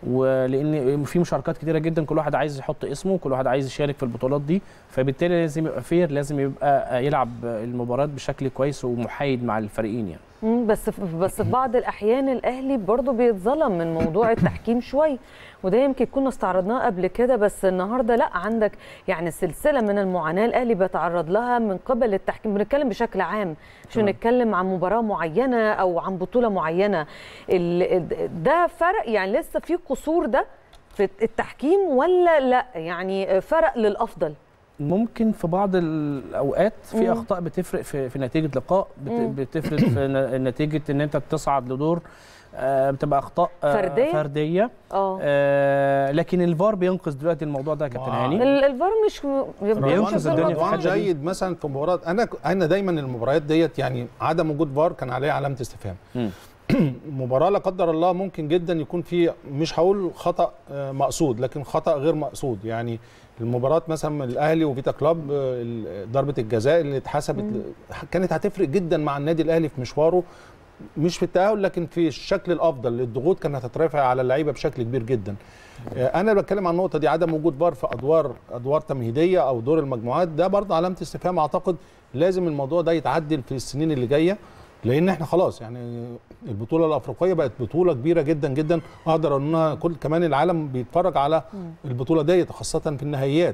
B: ولان في مشاركات كتيره جدا كل واحد عايز يحط اسمه كل واحد عايز يشارك في البطولات دي فبالتالي لازم يبقى فير لازم يبقى آه، يلعب المباريات بشكل كويس ومحايد مع الفريقين يعني
A: مم، بس في- بس في بعض الاحيان الاهلي برضه بيتظلم من موضوع التحكيم شوي وده يمكن كنا استعرضناه قبل كده بس النهارده لا عندك يعني سلسله من المعاناه الاهلي بيتعرض لها من قبل التحكيم بنتكلم بشكل عام مش
C: تمام.
A: بنتكلم عن مباراه معينه او عن بطوله معينه ال- ده فرق يعني لسه في قصور ده في التحكيم ولا لا يعني فرق للافضل
B: ممكن في بعض الاوقات في
A: مم.
B: اخطاء بتفرق في, في نتيجه لقاء بت
A: مم.
B: بتفرق في ن- نتيجه ان انت تصعد لدور آه، بتبقى اخطاء آه،
A: فردية؟
B: فرديه
A: اه
B: آه، لكن الفار بينقذ دلوقتي الموضوع ده يا كابتن
C: آه.
B: هاني
A: ال- الفار مش
B: بينقذ
A: مش-
B: الدنيا في
C: رضوان
B: الحتة دي.
C: جيد مثلا في مباراه انا انا دايما المباريات ديت يعني عدم وجود فار كان عليه علامه استفهام
B: مم.
C: مباراه لا قدر الله ممكن جدا يكون في مش هقول خطا آه، مقصود لكن خطا غير مقصود يعني المباراه مثلا من الاهلي وفيتا كلاب آه، ال- ضربه الجزاء اللي اتحسبت كانت هتفرق جدا مع النادي الاهلي في مشواره مش في التاهل لكن في الشكل الافضل الضغوط كانت هتترفع على اللعيبه بشكل كبير جدا آه، انا بتكلم عن النقطه دي عدم وجود فار في ادوار ادوار تمهيديه او دور المجموعات ده برضه علامه استفهام اعتقد لازم الموضوع ده يتعدل في السنين اللي جايه لان احنا خلاص يعني البطوله الافريقيه بقت بطوله كبيره جدا جدا اقدر اقول انها كل كمان العالم بيتفرج على البطوله ديت خاصه في النهائيات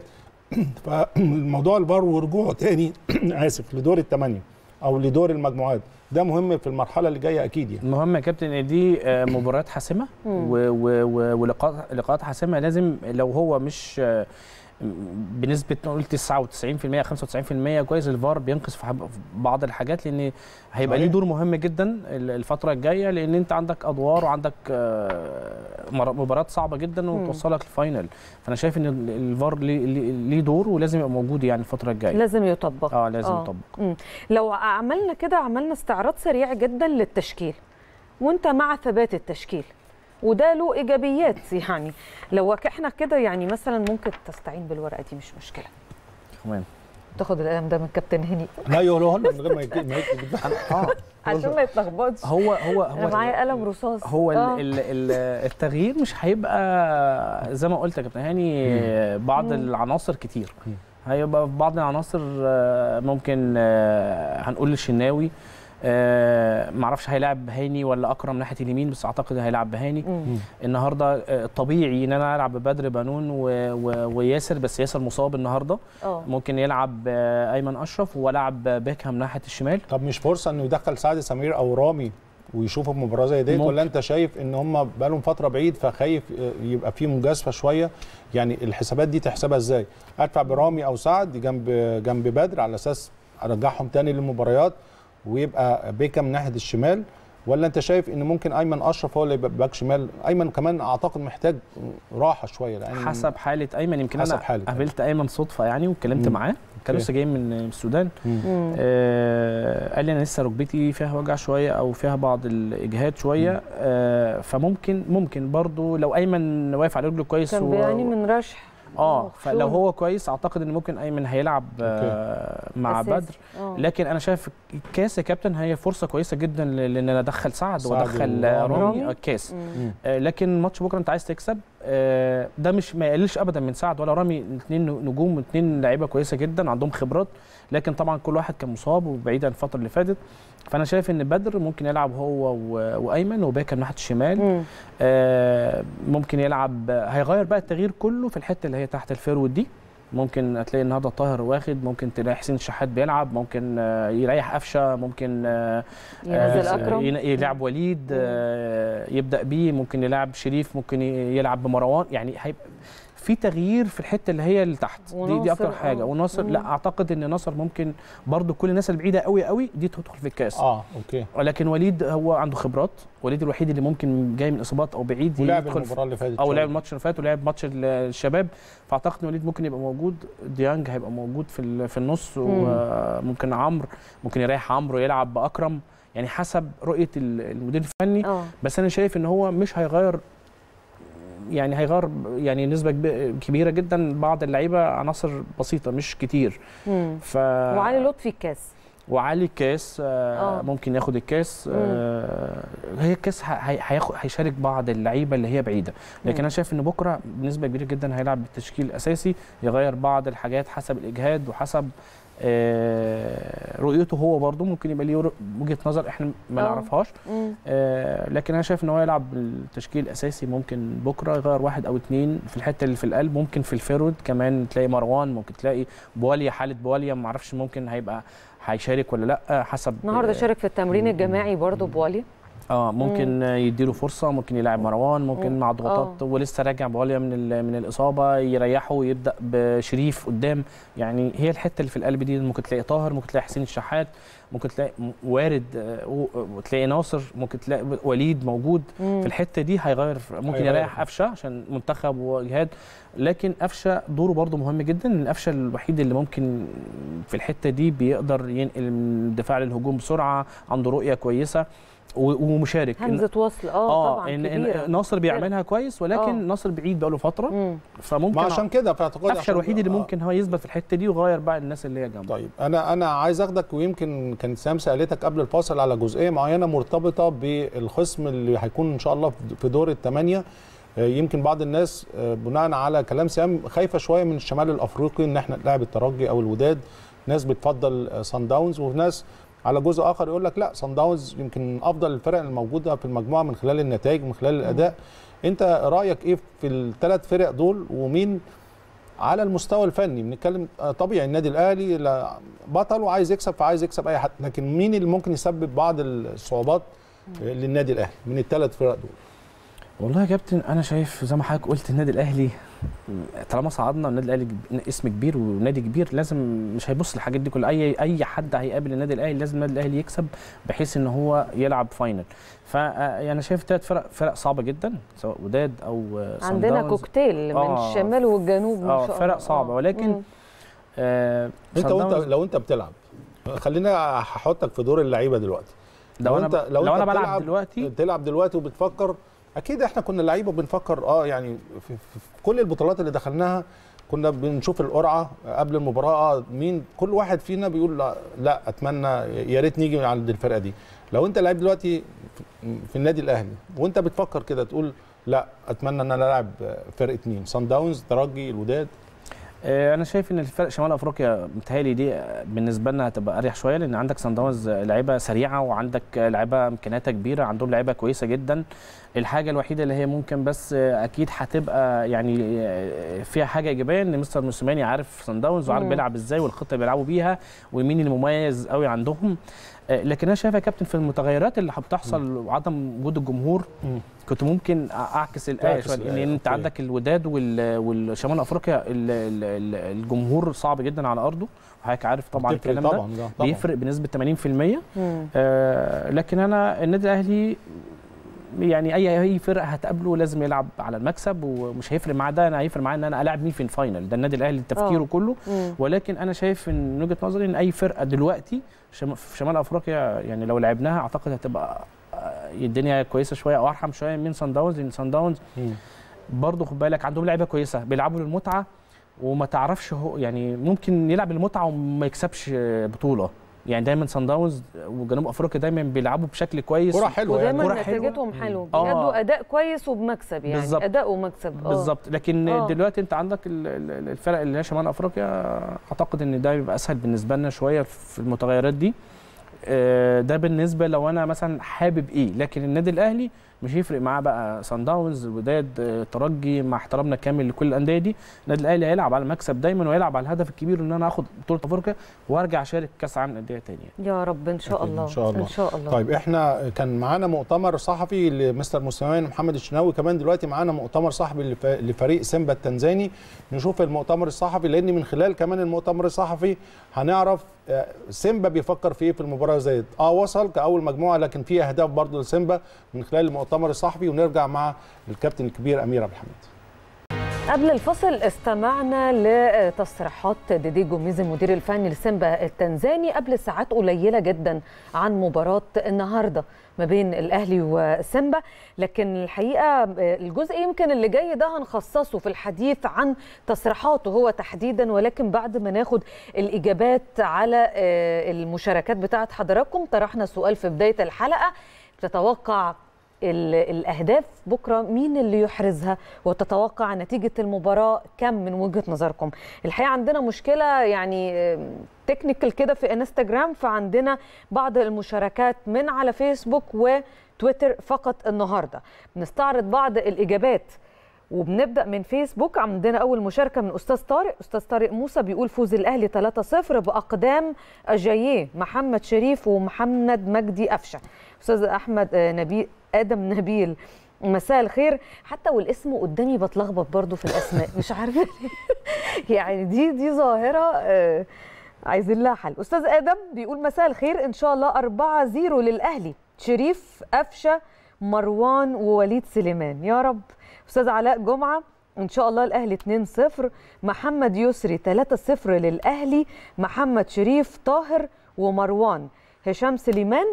C: فالموضوع الفار ورجوعه تاني اسف لدور الثمانيه او لدور المجموعات ده مهم في المرحله اللي جايه اكيد يعني
B: المهم يا كابتن ان دي آه، مباريات حاسمه و- و- و- ولقاءات لقاءات حاسمه لازم لو هو مش آه، بنسبه نقول 99% 95% كويس الفار بينقذ في حب- في بعض الحاجات لان هيبقى ليه
C: صحيح.
B: دور مهم جدا ال- الفتره الجايه لان انت عندك ادوار وعندك آه، مر- مباريات صعبه جدا وتوصلك الفاينل فانا شايف ان ال- الفار ليه- ليه ليه دور ولازم يبقى موجود يعني الفتره الجايه
A: لازم يطبق
B: اه لازم
A: آه.
B: يطبق
A: مم. لو عملنا كده عملنا استعراض سريع جدا للتشكيل وانت مع ثبات التشكيل وده له ايجابيات يعني لو احنا كده يعني مثلا ممكن تستعين بالورقه دي مش مشكله
B: تمام
A: تاخد القلم ده من كابتن هني
C: لا يقولوها لنا من غير ما يكتب ما يكتب
B: اه
A: عشان ما يتلخبطش
B: هو هو
A: انا
B: هو
A: معايا قلم رصاص
B: هو ال
A: آه.
B: ال ال التغيير مش هيبقى زي ما قلت يا كابتن هاني بعض
A: مم.
B: العناصر كتير
C: مم.
B: هيبقى في بعض العناصر آه، ممكن آه، هنقول الشناوي آه، معرفش هيلاعب هاني ولا اكرم ناحيه اليمين بس اعتقد هيلاعب بهاني
A: مم.
B: النهارده آه، طبيعي ان انا العب ببدر بنون و- و- وياسر بس ياسر مصاب النهارده
A: اه
B: ممكن يلعب آه، ايمن اشرف والعب بيكهام ناحيه الشمال
C: طب مش فرصه انه يدخل سعد سمير او رامي ويشوفوا مباراه زي ديت
B: ممكن.
C: ولا انت شايف ان هم بقالهم فتره بعيد فخايف يبقى في مجازفه شويه يعني الحسابات دي تحسبها ازاي ادفع برامي او سعد جنب جنب بدر على اساس ارجعهم تاني للمباريات ويبقى بيكم ناحيه الشمال ولا انت شايف ان ممكن ايمن اشرف هو اللي يبقى باك شمال ايمن كمان اعتقد محتاج راحه شويه لان
B: حسب حاله ايمن يمكن
C: حسب
B: انا
C: حالة
B: قابلت ايمن صدفه يعني واتكلمت
C: مم.
B: معاه كان
C: أوكي.
B: لسه جاي من السودان
C: مم.
A: مم.
B: آه قال لي انا لسه ركبتي فيها وجع شويه او فيها بعض الاجهاد شويه آه فممكن ممكن برضو لو ايمن واقف على رجله كويس
A: كان
B: و-
A: بيعاني من رشح
B: اه فلو
A: خشونة.
B: هو كويس اعتقد ان ممكن ايمن هيلعب آه مع
A: أساسي.
B: بدر
A: آه.
B: لكن انا شايف الكاس يا كابتن هي فرصه كويسه جدا ل- لان انا ادخل سعد
C: سعد
B: وادخل
C: ورامي.
B: رامي
A: رامي.
B: الكاس
A: مم.
C: مم.
B: آه، لكن ماتش بكره انت عايز تكسب آه، ده مش ما يقللش ابدا من سعد ولا رامي الاثنين نجوم اثنين لعيبه كويسه جدا عندهم خبرات لكن طبعا كل واحد كان مصاب وبعيد عن الفتره اللي فاتت فانا شايف ان بدر ممكن يلعب هو و- وايمن وباكر ناحيه الشمال
A: مم.
B: آه، ممكن يلعب هيغير بقى التغيير كله في الحته اللي هي تحت الفيرود دي ممكن هتلاقي النهارده طاهر واخد ممكن تلاقي حسين الشحات بيلعب ممكن آه، يريح قفشه ممكن آه،
A: ينزل
B: آه،
A: اكرم
B: ين- يلعب وليد آه، يبدا بيه ممكن يلعب شريف ممكن ي- يلعب بمروان يعني هيبقى في تغيير في الحته اللي هي اللي تحت دي, دي
A: وناصر،
B: اكتر حاجه
A: آه.
B: وناصر
A: مم.
B: لا اعتقد ان ناصر ممكن برضو كل الناس البعيده قوي قوي دي تدخل في الكاس
C: اه اوكي
B: ولكن وليد هو عنده خبرات وليد الوحيد اللي ممكن جاي من اصابات او بعيد
C: ولعب
B: يدخل في-
C: المباراه اللي فاتت
B: او
C: شوية.
B: لعب الماتش اللي فات ولعب ماتش ال- الشباب فاعتقد ان وليد ممكن يبقى موجود ديانج هيبقى موجود في ال- في النص وممكن عمرو ممكن يريح عمرو يلعب باكرم يعني حسب رؤيه ال- المدير الفني
A: اه
B: بس انا شايف ان هو مش هيغير يعني هيغير يعني نسبه كب- كبيره جدا بعض اللعيبه عناصر بسيطه مش كتير
A: مم.
B: ف
A: وعلي لطفي الكاس
B: وعلي الكاس آه
A: آه.
B: ممكن ياخد الكاس
A: مم.
B: آه هي الكاس ه- هي- هياخد هيشارك بعض اللعيبه اللي هي بعيده لكن
A: مم.
B: انا شايف ان بكره بنسبه كبيره جدا هيلعب بالتشكيل الاساسي يغير بعض الحاجات حسب الاجهاد وحسب آه رؤيته هو برضه ممكن يبقى ليه وجهه نظر احنا ما
A: آه.
B: نعرفهاش
A: مم.
B: آه لكن انا شايف ان هو يلعب بالتشكيل الاساسي ممكن بكره يغير واحد او اتنين في الحته اللي في القلب ممكن في الفيرود كمان تلاقي مروان ممكن تلاقي بواليا حاله بواليا ما اعرفش ممكن هيبقى هيشارك ولا لا حسب
A: النهارده
B: آه،
A: شارك في التمرين الجماعي برضه بوالي
B: اه ممكن آه، يديله فرصه ممكن يلعب مروان ممكن
A: مم.
B: مع ضغوطات ولسه راجع بواليا من ال- من الاصابه يريحه ويبدا بشريف قدام يعني هي الحته اللي في القلب دي ممكن تلاقي طاهر ممكن تلاقي حسين الشحات ممكن تلاقي م- وارد آه، و- وتلاقي ناصر ممكن تلاقي وليد موجود
A: مم.
B: في الحته دي هيغير ممكن
C: هيغير.
B: يريح قفشه عشان منتخب وجهاد لكن قفشه دوره برضه مهم جدا لان قفشه الوحيد اللي ممكن في الحته دي بيقدر ينقل من الدفاع للهجوم بسرعه عنده رؤيه كويسه و- ومشارك
A: همزه وصل اه طبعا
B: إن
A: كبيره
B: إن ناصر بيعملها كويس ولكن
A: آه.
B: ناصر بعيد بقاله فتره
A: مم.
B: فممكن
C: ما عشان كده في اعتقادي
B: قفشه
C: عشان-
B: الوحيد اللي
C: آه.
B: ممكن هو يثبت في الحته دي ويغير بقى الناس اللي هي جنبه
C: طيب انا انا عايز اخدك ويمكن كانت سام سالتك قبل الفاصل على جزئيه معينه مرتبطه بالخصم اللي هيكون ان شاء الله في دور الثمانيه آه، يمكن بعض الناس آه، بناء على كلام سام خايفه شويه من الشمال الافريقي ان احنا نلعب الترجي او الوداد ناس بتفضل آه، صن داونز وناس على جزء اخر يقول لك لا صن داونز يمكن من افضل الفرق الموجوده في المجموعه من خلال النتائج من خلال الاداء انت رايك ايه في الثلاث فرق دول ومين على المستوى الفني بنتكلم آه، طبيعي النادي الاهلي لا- بطل وعايز يكسب فعايز يكسب اي حد لكن مين اللي ممكن يسبب بعض الصعوبات آه، للنادي الاهلي من الثلاث فرق دول
B: والله يا كابتن انا شايف زي ما حضرتك قلت النادي الاهلي طالما صعدنا النادي الاهلي جب- اسم كبير ونادي كبير لازم مش هيبص للحاجات دي كلها اي اي حد هيقابل النادي الاهلي لازم النادي الاهلي يكسب بحيث ان هو يلعب فاينل ف يعني شايف ثلاث فرق فرق صعبه جدا سواء وداد او آه، صن
A: عندنا
B: داونز.
A: كوكتيل من
B: آه.
A: الشمال والجنوب ما
B: اه
A: شاء
B: فرق
A: الله.
B: صعبه
A: آه.
B: ولكن
A: مم.
B: آه
C: انت
B: صن
C: وانت
B: داونز-
C: لو انت بتلعب خلينا هحطك في دور اللعيبه دلوقتي
B: لو انا
C: انت-
B: لو,
C: لو
B: انا
C: انت
B: بلعب
C: بتلعب-
B: دلوقتي
C: تلعب دلوقتي وبتفكر اكيد احنا كنا لعيبه بنفكر اه يعني في, في, في كل البطولات اللي دخلناها كنا بنشوف القرعه قبل المباراه مين كل واحد فينا بيقول لا, لا اتمنى يا ريت نيجي عند الفرقه دي لو انت لعيب دلوقتي في- في النادي الاهلي وانت بتفكر كده تقول لا اتمنى ان انا العب فرقه مين صن داونز ترجي الوداد
B: آه، انا شايف ان الفرق شمال افريقيا متهيألي دي آه، بالنسبه لنا هتبقى اريح شويه لان عندك سان داونز آه، لعيبه سريعه وعندك آه، لعيبه امكانياتها كبيره عندهم لعيبه كويسه جدا الحاجه الوحيده اللي هي ممكن بس آه، اكيد هتبقى يعني آه، فيها حاجه ايجابيه ان مستر موسيماني عارف سان داونز وعارف
A: مم.
B: بيلعب ازاي والخطه اللي بيلعبوا بيها ومين اللي مميز قوي عندهم آه، لكن انا شايف يا كابتن في المتغيرات اللي بتحصل وعدم وجود الجمهور كنت ممكن اعكس الايه
C: تعكس
B: شويه
C: الآية،
B: لان انت
C: أوكي.
B: عندك الوداد وال- والشمال افريقيا ال- ال- ال- الجمهور صعب جدا على ارضه وحضرتك عارف طبعا
C: بتفرق
B: الكلام ده
C: طبعا ده طبعا
B: بيفرق بنسبه 80%
A: مم.
B: آه لكن انا النادي الاهلي يعني اي اي فرقه هتقابله لازم يلعب على المكسب ومش هيفرق معاه ده انا هيفرق معاه ان انا العب مين في الفاينل ده النادي الاهلي تفكيره
A: آه.
B: كله
A: مم.
B: ولكن انا شايف ان من وجهه نظري ان اي فرقه دلوقتي شم- في شمال افريقيا يعني لو لعبناها اعتقد هتبقى آه، الدنيا كويسه شويه او ارحم شويه من سان داونز لان سان داونز
C: مم.
B: برضه خد بالك عندهم لعيبه كويسه بيلعبوا للمتعه وما تعرفش هو يعني ممكن يلعب للمتعه وما يكسبش بطوله يعني دايما سان داونز وجنوب افريقيا دايما بيلعبوا بشكل كويس
C: كرة حلوه يعني
A: ودايما
B: كرة حلوة.
A: نتيجتهم حلو
B: آه.
A: بيأدوا اداء كويس وبمكسب يعني
B: بالظبط.
A: اداء ومكسب آه.
B: بالظبط لكن
A: آه.
B: دلوقتي انت عندك ال- ال- الفرق اللي هي شمال افريقيا اعتقد ان ده بيبقى اسهل بالنسبه لنا شويه في المتغيرات دي آه، ده بالنسبه لو انا مثلا حابب ايه لكن النادي الاهلي مش هيفرق معاه بقى سان داونز وداد آه، ترجي مع احترامنا الكامل لكل الانديه دي النادي الاهلي هيلعب على المكسب دايما ويلعب على الهدف الكبير ان انا اخد بطوله افريقيا وارجع اشارك كاس عالم الانديه تاني يعني.
A: يا رب ان شاء
C: أكيد،
A: الله
C: إن شاء الله.
A: ان شاء الله
C: طيب احنا كان معانا مؤتمر صحفي لمستر موسيماني محمد الشناوي كمان دلوقتي معانا مؤتمر صحفي لف- لفريق سيمبا التنزاني نشوف المؤتمر الصحفي لان من خلال كمان المؤتمر الصحفي هنعرف آه، سيمبا بيفكر في ايه في المباراه زي دي. اه وصل كاول مجموعه لكن في اهداف برضه لسيمبا من خلال المؤتمر الصحفي ونرجع مع الكابتن الكبير امير عبد الحميد
A: قبل الفصل استمعنا لتصريحات ديدي جوميز المدير الفني لسيمبا التنزاني قبل ساعات قليله جدا عن مباراه النهارده ما بين الاهلي وسيمبا لكن الحقيقه الجزء يمكن اللي جاي ده هنخصصه في الحديث عن تصريحاته هو تحديدا ولكن بعد ما ناخد الاجابات على آه، المشاركات بتاعه حضراتكم طرحنا سؤال في بدايه الحلقه تتوقع ال- الاهداف بكره مين اللي يحرزها وتتوقع نتيجه المباراه كم من وجهه نظركم الحقيقه عندنا مشكله يعني تكنيكال كده في انستجرام فعندنا بعض المشاركات من على فيسبوك وتويتر فقط النهارده بنستعرض بعض الاجابات وبنبدا من فيسبوك عندنا اول مشاركه من استاذ طارق استاذ طارق موسى بيقول فوز الاهلي 3-0 باقدام اجاييه محمد شريف ومحمد مجدي قفشه استاذ احمد آه، نبيل ادم نبيل مساء الخير حتى والاسم قدامي بتلخبط برضو في الاسماء مش عارفه ليه. يعني دي دي ظاهره آه، عايزين لها حل استاذ ادم بيقول مساء الخير ان شاء الله 4-0 للاهلي شريف قفشه مروان ووليد سليمان يا رب استاذ علاء جمعه ان شاء الله الاهلي 2-0 محمد يسري 3-0 للاهلي محمد شريف طاهر ومروان هشام سليمان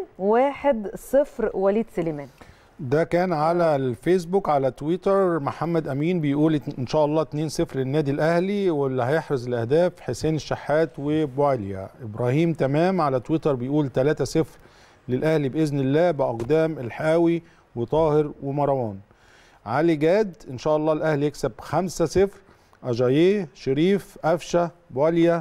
A: 1-0 وليد سليمان
C: ده كان على الفيسبوك على تويتر محمد امين بيقول ان شاء الله 2-0 للنادي الاهلي واللي هيحرز الاهداف حسين الشحات وبواليا ابراهيم تمام على تويتر بيقول 3-0 للاهلي باذن الله باقدام الحاوي وطاهر ومروان علي جاد ان شاء الله الاهلي يكسب 5-0 اجاييه شريف قفشه بواليا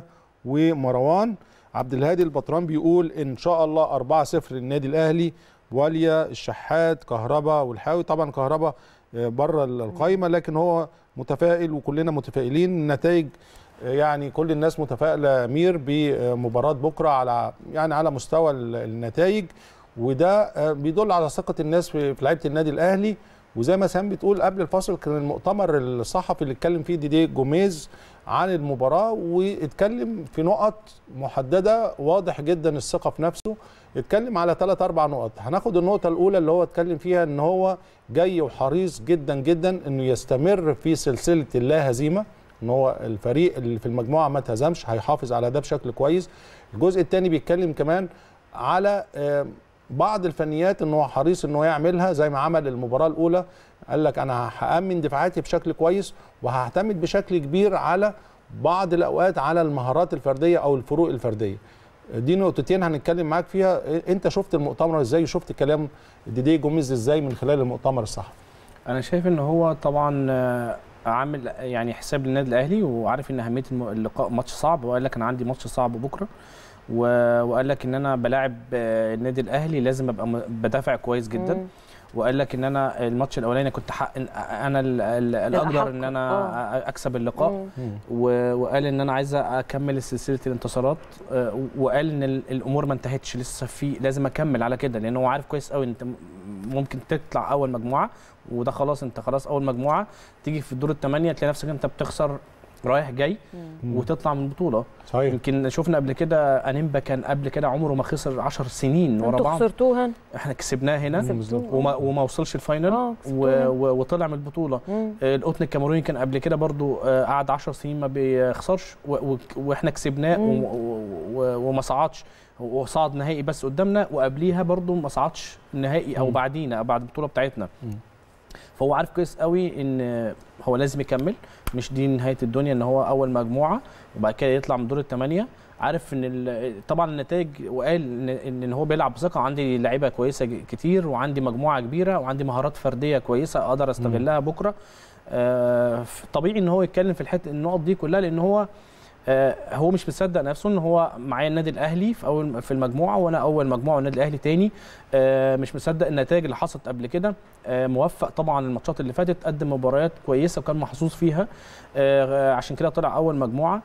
C: ومروان عبد الهادي البطران بيقول ان شاء الله 4-0 للنادي الاهلي واليا الشحات كهربا والحاوي طبعا كهربا آه، بره القايمه لكن هو متفائل وكلنا متفائلين النتائج آه، يعني كل الناس متفائله مير بمباراه بكره على يعني على مستوى ال- النتائج وده آه، بيدل على ثقه الناس في في لعيبه النادي الاهلي وزي ما سام بتقول قبل الفاصل كان المؤتمر الصحفي اللي اتكلم فيه ديدي جوميز عن المباراه واتكلم في نقط محدده واضح جدا الثقه في نفسه اتكلم على ثلاث اربع نقط هناخد النقطه الاولى اللي هو اتكلم فيها ان هو جاي وحريص جدا جدا انه يستمر في سلسله اللا هزيمه ان هو الفريق اللي في المجموعه ما اتهزمش هيحافظ على ده بشكل كويس الجزء الثاني بيتكلم كمان على آه، بعض الفنيات ان هو حريص ان هو يعملها زي ما عمل المباراه الاولى قال لك انا هامن دفاعاتي بشكل كويس وهعتمد بشكل كبير على بعض الاوقات على المهارات الفرديه او الفروق الفرديه دي نقطتين هنتكلم معاك فيها انت شفت المؤتمر ازاي وشفت كلام ديدي جوميز ازاي من خلال المؤتمر الصحفي
B: انا شايف ان هو طبعا آه، عامل يعني حساب للنادي الاهلي وعارف ان اهميه الم- اللقاء ماتش صعب وقال لك انا عندي ماتش صعب بكره و- وقال لك ان انا بلاعب آه، النادي الاهلي لازم ابقى م- بدافع كويس جدا
A: مم.
B: وقال لك ان انا الماتش الاولاني كنت حق انا ال- ال- الاقدر
A: الأحق.
B: ان انا
A: آه.
B: اكسب اللقاء
A: مم.
B: و- وقال ان انا عايز اكمل سلسله الانتصارات آه، وقال ان ال- الامور ما انتهتش لسه في لازم اكمل على كده لان هو عارف كويس قوي انت م- ممكن تطلع اول مجموعه وده خلاص انت خلاص اول مجموعه تيجي في الدور الثمانيه تلاقي نفسك انت بتخسر رايح جاي
A: مم.
B: وتطلع من البطوله
C: صحيح
B: يمكن شفنا قبل كده انيمبا كان قبل كده عمره ما خسر 10 سنين ورا
A: انتوا
B: بعض
A: خسرتوها
B: احنا كسبناه هنا
A: كسبتوه.
B: وما, وما وصلش الفاينل
A: اه
B: و- و- وطلع من البطوله
A: مم.
B: آه، القطن الكاميروني كان قبل كده برضو آه، قعد 10 سنين ما بيخسرش و- و- واحنا كسبناه
A: مم.
B: و- و- و- وما صعدش وصعد نهائي بس قدامنا وقبليها برضو ما صعدش النهائي او
C: مم.
B: بعدينا بعد البطوله بتاعتنا
C: مم.
B: فهو عارف كويس قوي ان هو لازم يكمل مش دي نهايه الدنيا ان هو اول مجموعه وبعد كده يطلع من دور الثمانيه عارف ان ال- طبعا النتائج وقال ان ان إن هو بيلعب بثقه عندي لعيبه كويسه ج- كتير وعندي مجموعه كبيره وعندي مهارات فرديه كويسه اقدر استغلها بكره آه، ف- طبيعي ان هو يتكلم في الحته النقط دي كلها لان هو آه، هو مش مصدق نفسه ان هو معايا النادي الاهلي في اول في المجموعه وانا اول مجموعه والنادي الاهلي تاني آه، مش مصدق النتائج اللي حصلت قبل كده آه، موفق طبعا الماتشات اللي فاتت قدم مباريات كويسه وكان محظوظ فيها آه، عشان كده طلع اول مجموعه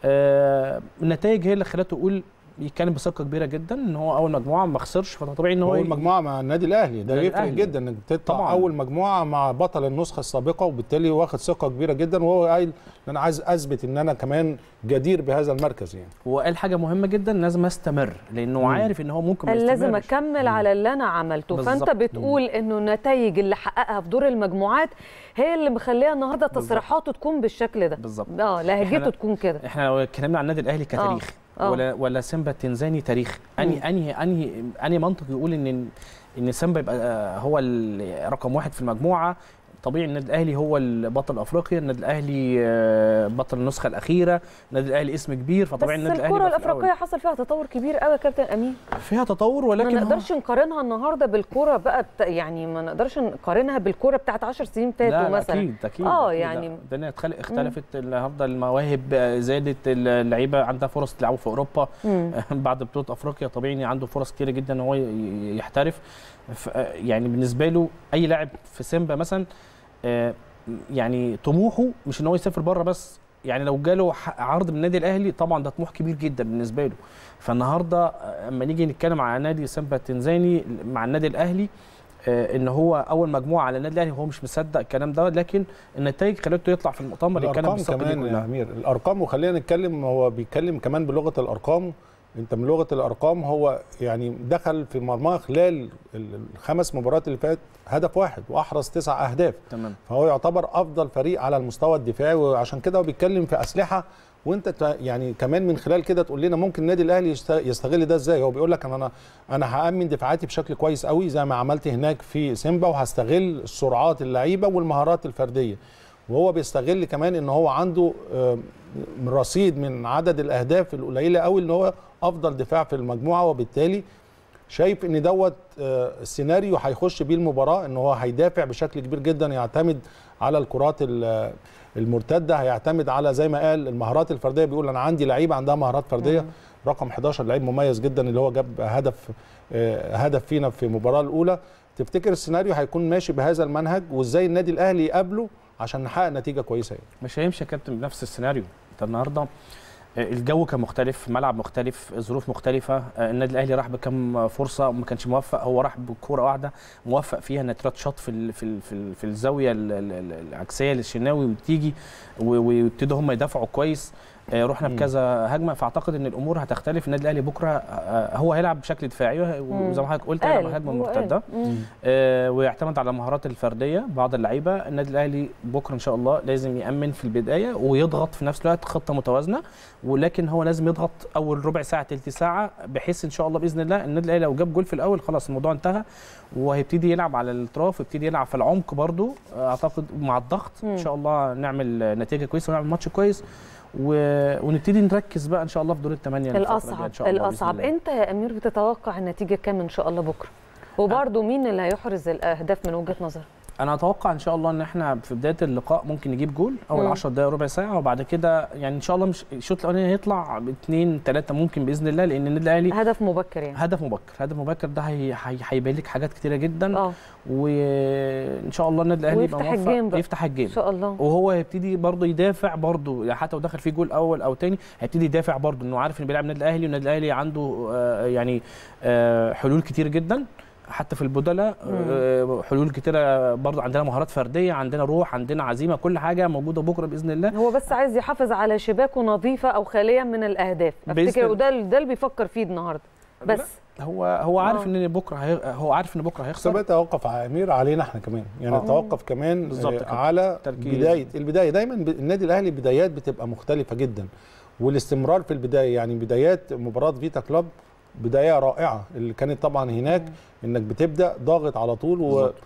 B: آه، النتائج هي اللي خلته يقول يتكلم بثقه كبيره جدا ان هو اول مجموعه ما خسرش فطبيعي ان هو
C: اول
B: ي-
C: مجموعه مع النادي الاهلي ده
B: النادي
C: يفرق
B: الأهلي.
C: جدا انك تطلع
B: طبعاً.
C: اول مجموعه مع بطل النسخه السابقه وبالتالي واخد ثقه كبيره جدا وهو قايل ان انا عايز اثبت ان انا كمان جدير بهذا المركز يعني
B: وقال حاجه مهمه جدا لازم استمر لانه
C: مم.
B: عارف ان هو ممكن ما
A: قال لازم
B: يستمرش.
A: اكمل على اللي انا عملته فانت
B: بالظبط.
A: بتقول انه النتائج اللي حققها في دور المجموعات هي اللي مخليها النهارده
B: بالظبط.
A: تصريحاته تكون بالشكل ده
B: بالظبط
A: اه لهجته
B: إحنا-
A: تكون كده
B: احنا لو اتكلمنا عن النادي الاهلي كتاريخ
A: آه.
B: ولا ولا سيمبا التنزاني تاريخ
A: مم.
B: انهي انهي انهي انهي منطق يقول ان ان سيمبا يبقى آه، هو ال- رقم واحد في المجموعه طبيعي النادي الاهلي هو البطل افريقيا النادي الاهلي آه، بطل النسخه الاخيره النادي الاهلي اسم كبير
A: بس
B: فطبيعي النادي الاهلي
A: الكره
B: يبقى في الأول.
A: الافريقيه حصل فيها تطور كبير قوي يا كابتن امين
B: فيها تطور
A: ما
B: ولكن هو-
A: نقدرش نقارنها النهارده بالكره بقى بتا... يعني ما نقدرش نقارنها بالكره بتاعت 10 سنين فاتوا
B: لا لا
A: مثلا
B: اكيد اكيد
A: آه،
B: أكيد.
A: يعني-
B: لا، الدنيا اتخلق- اختلفت النهارده المواهب آه، زادت اللعيبه عندها فرص تلعبوا في اوروبا
A: مم.
B: بعد بطوله افريقيا طبيعي ان عنده فرص كتيره جدا ان هو ي- يحترف ف- يعني بالنسبه له اي لاعب في سيمبا مثلا آه، يعني طموحه مش ان هو يسافر بره بس يعني لو جاله ح- عرض من النادي الاهلي طبعا ده طموح كبير جدا بالنسبه له فالنهارده آه، اما نيجي نتكلم على نادي سيمبا التنزاني مع النادي الاهلي آه، ان هو اول مجموعه على النادي الاهلي هو مش مصدق الكلام ده لكن النتائج خلته يطلع في المؤتمر يتكلم
C: الارقام
B: بالثقه دي
C: كمان يا
B: كلها
C: امير الارقام وخلينا نتكلم هو بيتكلم كمان بلغه الارقام انت من لغه الارقام هو يعني دخل في مرماه خلال ال- الخمس مباريات اللي فات هدف واحد واحرز تسع اهداف
B: تمام
C: فهو يعتبر افضل فريق على المستوى الدفاعي وعشان كده هو بيتكلم في اسلحه وانت تا- يعني كمان من خلال كده تقول لنا ممكن النادي الاهلي يست- يستغل ده ازاي هو بيقول لك انا انا انا هامن دفاعاتي بشكل كويس قوي زي ما عملت هناك في سيمبا وهستغل سرعات اللعيبه والمهارات الفرديه وهو بيستغل كمان ان هو عنده آم، رصيد من عدد الاهداف القليله قوي ان هو افضل دفاع في المجموعه وبالتالي شايف ان دوت آه، السيناريو هيخش بيه المباراه ان هو هيدافع بشكل كبير جدا يعتمد على الكرات ال- المرتده هيعتمد على زي ما قال المهارات الفرديه بيقول انا عندي لعيبه عندها مهارات فرديه
A: مم.
C: رقم 11 لعيب مميز جدا اللي هو جاب هدف آه، هدف فينا في المباراه الاولى تفتكر السيناريو هيكون ماشي بهذا المنهج وازاي النادي الاهلي يقابله عشان نحقق نتيجه كويسه يعني.
B: مش هيمشي يا كابتن بنفس السيناريو انت النهارده آه، الجو كان مختلف ملعب مختلف ظروف مختلفه آه، النادي الاهلي راح بكم فرصه وما كانش موفق هو راح بكوره واحده موفق فيها انها ترات شوت في ال في ال في, ال في الزاويه ال- ال- ال- العكسيه للشناوي وتيجي و- ويبتدوا هم يدافعوا كويس آه، رحنا
C: مم.
B: بكذا هجمه فاعتقد ان الامور هتختلف النادي الاهلي بكره آه، هو هيلعب بشكل دفاعي وزي ما حضرتك قلت هيلعب
A: قال
B: هجمه
A: هو قال.
B: مرتده
A: مم.
B: آه، ويعتمد على المهارات الفرديه بعض اللعيبه النادي الاهلي بكره ان شاء الله لازم يامن في البدايه ويضغط في نفس الوقت خطه متوازنه ولكن هو لازم يضغط اول ربع ساعه تلت ساعه بحيث ان شاء الله باذن الله النادي الاهلي لو جاب جول في الاول خلاص الموضوع انتهى وهيبتدي يلعب على الاطراف ويبتدي يلعب في العمق برده اعتقد مع الضغط ان
A: مم.
B: شاء الله نعمل نتيجه كويسه ونعمل ماتش كويس و... ونبتدي نركز بقى ان شاء الله في دور الثمانيه الفترة الجاية
A: الاصعب
B: إن شاء الله بإذن
A: الاصعب
B: الله.
A: انت يا امير بتتوقع النتيجه كام ان شاء الله بكره وبرضه مين اللي هيحرز الاهداف من وجهه نظرك
B: انا اتوقع ان شاء الله ان احنا في بدايه اللقاء ممكن نجيب جول اول
A: مم.
B: 10 دقائق ربع ساعه وبعد كده يعني ان شاء الله مش الشوط الاولاني هيطلع باثنين ثلاثه ممكن باذن الله لان النادي الاهلي
A: هدف مبكر يعني
B: هدف مبكر هدف مبكر ده هي- هي- هيبين لك حاجات كتيره جدا
A: اه
B: وان شاء الله النادي الاهلي يبقى
A: ويفتح
B: موفق
A: الجيم بقى.
B: يفتح الجيم
A: ان شاء الله
B: وهو هيبتدي برضه يدافع برضه يعني حتى لو دخل فيه جول اول او تاني هيبتدي يدافع برضه انه عارف انه بيلعب النادي الاهلي والنادي الاهلي عنده آه، يعني آه، حلول كتير جدا حتى في البدلاء آه، حلول كتيره برضه عندنا مهارات فرديه عندنا روح عندنا عزيمه كل حاجه موجوده بكره باذن الله
A: هو بس عايز يحافظ على شباكه نظيفه او خاليه من الاهداف
B: بإذن
A: افتكر
B: الله.
A: وده ده اللي بيفكر فيه النهارده بس
B: هو هو عارف
A: آه.
B: ان بكره هي... هو عارف ان بكره
C: بس
B: هيخسر
C: بيتوقف على امير علينا احنا كمان يعني
B: آه.
C: توقف كمان
B: بالظبط
C: آه،
B: كده.
C: على
B: تركيز.
C: بدايه البدايه دايما ب- النادي الاهلي بدايات بتبقى مختلفه جدا والاستمرار في البدايه يعني بدايات مباراه فيتا كلوب بدايه رائعه اللي كانت طبعا هناك انك بتبدا ضاغط على طول و...
B: بالظبط.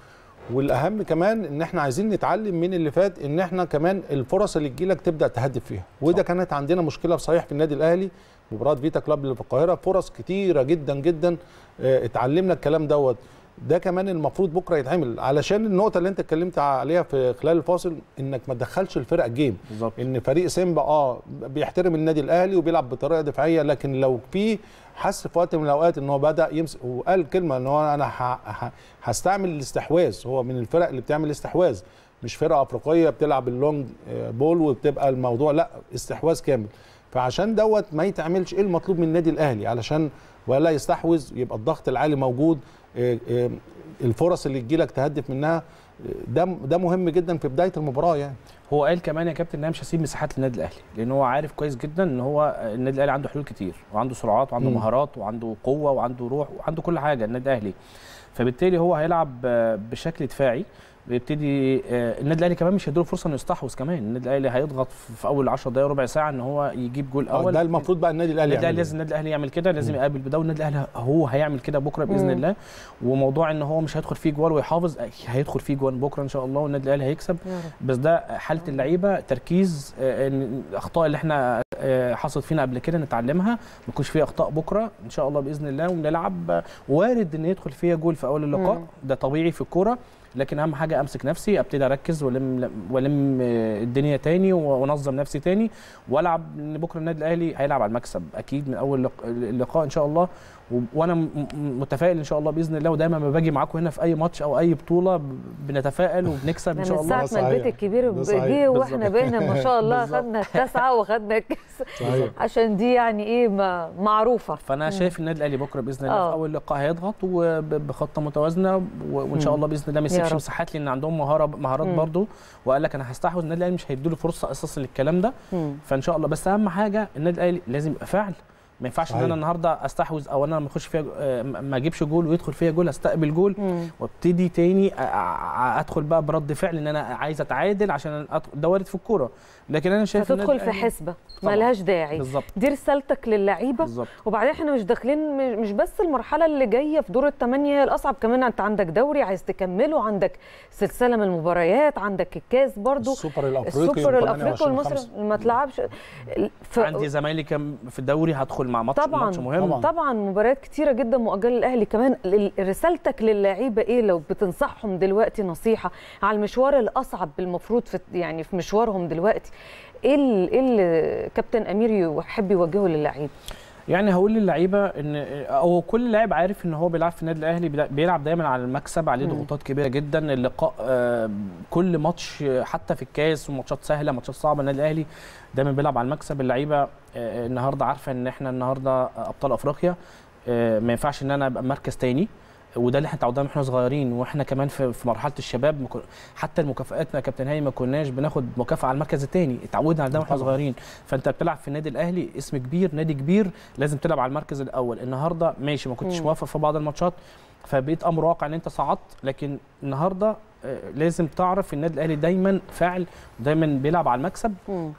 C: والاهم كمان ان احنا عايزين نتعلم من اللي فات ان احنا كمان الفرص اللي تجيلك تبدا تهدف فيها وده كانت عندنا مشكله صحيح في النادي الاهلي مباراه فيتا كلاب اللي في القاهره فرص كتيره جدا جدا آه، اتعلمنا الكلام دوت ده كمان المفروض بكره يتعمل علشان النقطه اللي انت اتكلمت عليها في خلال الفاصل انك ما تدخلش الفرق جيم
B: بالظبط
C: ان فريق سيمبا اه بيحترم النادي الاهلي وبيلعب بطريقه دفاعيه لكن لو في حس في وقت من الاوقات ان هو بدا يمسك وقال كلمه ان هو انا ه- ه- هستعمل الاستحواذ هو من الفرق اللي بتعمل استحواذ مش فرقه افريقيه بتلعب اللونج آه، بول وبتبقى الموضوع لا استحواذ كامل فعشان دوت ما يتعملش ايه المطلوب من النادي الاهلي علشان ولا يستحوذ يبقى الضغط العالي موجود آه، آه، الفرص اللي تجيلك تهدف منها آه، ده ده مهم جدا في بدايه المباراه يعني
B: هو قال كمان يا كابتن ان انا مش هسيب مساحات للنادي الاهلي لان هو عارف كويس جدا ان هو النادي الاهلي عنده حلول كتير وعنده سرعات وعنده
C: مم.
B: مهارات وعنده قوه وعنده روح وعنده كل حاجه النادي الاهلي فبالتالي هو هيلعب آه، بشكل دفاعي بيبتدي آه، النادي الاهلي كمان مش هيديله فرصه انه يستحوذ كمان النادي الاهلي هيضغط في في اول 10 دقائق ربع ساعه ان هو يجيب جول
C: آه،
B: اول
C: ده المفروض بقى النادي الاهلي
B: النادي الاهلي
C: يعمله.
B: لازم النادي الاهلي يعمل كده لازم يقابل بده والنادي الاهلي هو هيعمل كده بكره باذن
A: مم.
B: الله وموضوع ان هو مش هيدخل فيه جوال ويحافظ هيدخل فيه جوال بكره ان شاء الله والنادي الاهلي هيكسب
A: يا رب.
B: بس ده حاله اللعيبه تركيز آه، إن الاخطاء اللي احنا آه، حصلت فينا قبل كده نتعلمها ما يكونش فيها اخطاء بكره ان شاء الله باذن الله ونلعب آه، وارد ان يدخل فيها جول في اول اللقاء
A: مم.
B: ده طبيعي في الكوره لكن اهم حاجه امسك نفسي ابتدي اركز والم والم آه، الدنيا تاني وانظم نفسي تاني والعب لان بكره النادي الاهلي هيلعب على المكسب اكيد من اول لق- اللقاء ان شاء الله و- وانا م- م- متفائل ان شاء الله باذن الله ودايما ما باجي معاكم هنا في اي ماتش او اي بطوله ب- بنتفائل وبنكسب ان
A: ده
B: شاء
A: من
B: الله
A: ساعة ما
C: صحيح.
A: البيت الكبير
C: ده صحيح.
A: جه واحنا
B: بالظبط.
A: بقينا ما شاء الله
B: بالظبط.
A: خدنا التاسعة وخدنا الكاس
C: صحيح.
A: عشان دي يعني ايه ما معروفة
B: فانا شايف النادي الاهلي بكره باذن الله
A: آه.
B: في اول لقاء هيضغط وبخطه متوازنه و- وان شاء
A: مم.
B: الله باذن الله ما
A: يا
B: يسيبش
A: رب.
B: مساحات لان عندهم مهاره مهارات
A: مم.
B: برضو وقال لك انا هستحوذ النادي الاهلي مش هيدوا له فرصه اساسا للكلام ده
A: مم.
B: فان شاء الله بس اهم حاجه النادي الاهلي لازم يبقى فاعل ما ينفعش ان
C: صحيح.
B: انا النهارده استحوذ او انا ما اخش فيها آه، ما اجيبش جول ويدخل فيها جول استقبل جول
A: مم.
B: وابتدي تاني أ- أ- ادخل بقى برد فعل ان انا عايز اتعادل عشان أدخل- ده وارد في الكوره لكن انا شايف
A: فتدخل
B: النادي
A: في
B: الأهلي-
A: حسبة
B: طبعاً.
A: ملهاش داعي
B: بالظبط
A: دي رسالتك للعيبة
B: بالظبط
A: وبعدين احنا مش داخلين م- مش بس المرحله اللي جايه في دور الثمانيه هي الاصعب كمان انت عندك دوري عايز تكمله عندك سلسله من المباريات عندك الكاس برضو
C: السوبر الافريقي
A: السوبر
C: يوم
A: الافريقي
C: 28
A: والمصري
C: خمسة.
A: ما تلعبش ف...
B: عندي زمايلي كان في الدوري هدخل مع ماتش
A: طبعا
B: ماتش مهم
C: طبعاً.
A: طبعا مباريات كتيره جدا مؤجله للاهلي كمان ال- رسالتك للاعيبه ايه لو بتنصحهم دلوقتي نصيحه على المشوار الاصعب المفروض في يعني في مشوارهم دلوقتي ايه ال- ايه اللي كابتن امير يحب يوجهه للعيبه
B: يعني هقول للعيبه ان او كل لاعب عارف ان هو بيلعب في النادي الاهلي بيلا- بيلعب دايما على المكسب عليه
A: مم.
B: ضغوطات كبيره جدا اللقاء آه، كل ماتش آه، حتى في الكاس وماتشات سهله ماتشات صعبه النادي الاهلي دايما بيلعب على المكسب اللعيبه آه، النهارده عارفه ان احنا النهارده ابطال افريقيا آه، ما ينفعش ان انا ابقى مركز تاني وده اللي احنا اتعودنا واحنا صغيرين واحنا كمان في في مرحله الشباب ما كن- حتى المكافئات يا كابتن هاني ما كناش بناخد مكافاه على المركز الثاني اتعودنا على ده واحنا
C: طبعاً.
B: صغيرين فانت بتلعب في النادي الاهلي اسم كبير نادي كبير لازم تلعب على المركز الاول النهارده ماشي ما كنتش
A: مم.
B: موافق في بعض الماتشات فبقيت امر واقع ان انت صعدت لكن النهارده آه، لازم تعرف النادي الاهلي دايما فاعل دايما بيلعب على المكسب
A: مم.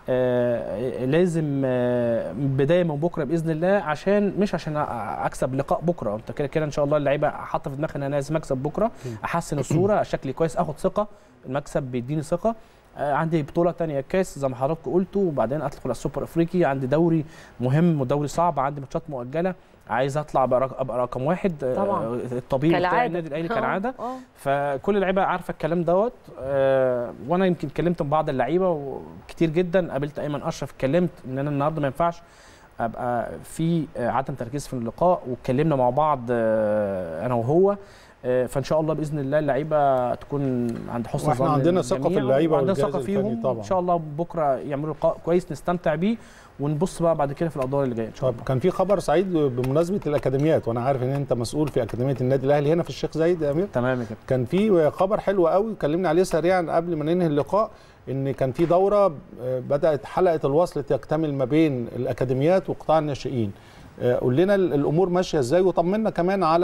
B: آه، لازم آه، بدايه من بكره باذن الله عشان مش عشان أ- اكسب لقاء بكره انت كده كده ان شاء الله اللعيبه حاطه في دماغها ان انا لازم اكسب بكره احسن الصوره شكلي كويس اخد ثقه المكسب بيديني ثقه آه، عندي بطوله تانية كاس زي ما حضراتكم قلتوا وبعدين ادخل على السوبر افريقي عندي دوري مهم ودوري صعب عندي ماتشات مؤجله عايز اطلع أبقى رق- ابقى رقم واحد آه،
A: طبعاً.
B: الطبيعي بتاع
A: كالعاده
B: النادي الاهلي
A: آه،
B: كالعاده
A: آه.
B: فكل اللعيبه عارفه الكلام دوت آه وانا يمكن كلمت مع بعض اللعيبه وكتير جدا قابلت ايمن اشرف اتكلمت ان انا النهارده ما ينفعش ابقى في آه، عدم تركيز في اللقاء واتكلمنا مع بعض آه انا وهو آه، فان شاء الله باذن الله اللعيبه تكون عند حسن
C: واحنا
B: ظن
C: عندنا ثقة في
B: الجميع
C: اللعيبة
B: وعندنا
C: والجهاز
B: ثقه
C: الفني
B: فيهم
C: طبعاً.
B: ان شاء الله بكره يعملوا لقاء كويس نستمتع بيه ونبص بقى بعد كده في الادوار اللي جايه ان شاء
C: طب
B: الله
C: كان في خبر سعيد بمناسبه الاكاديميات وانا عارف ان انت مسؤول في اكاديميه النادي الاهلي هنا في الشيخ زايد يا امير
B: تمام يا كابتن
C: كان في خبر حلو قوي اتكلمنا عليه سريعا قبل ما ننهي اللقاء ان كان في دوره آه، بدات حلقه الوصل تكتمل ما بين الاكاديميات وقطاع الناشئين آه، قول لنا ال- الامور ماشيه ازاي وطمنا كمان على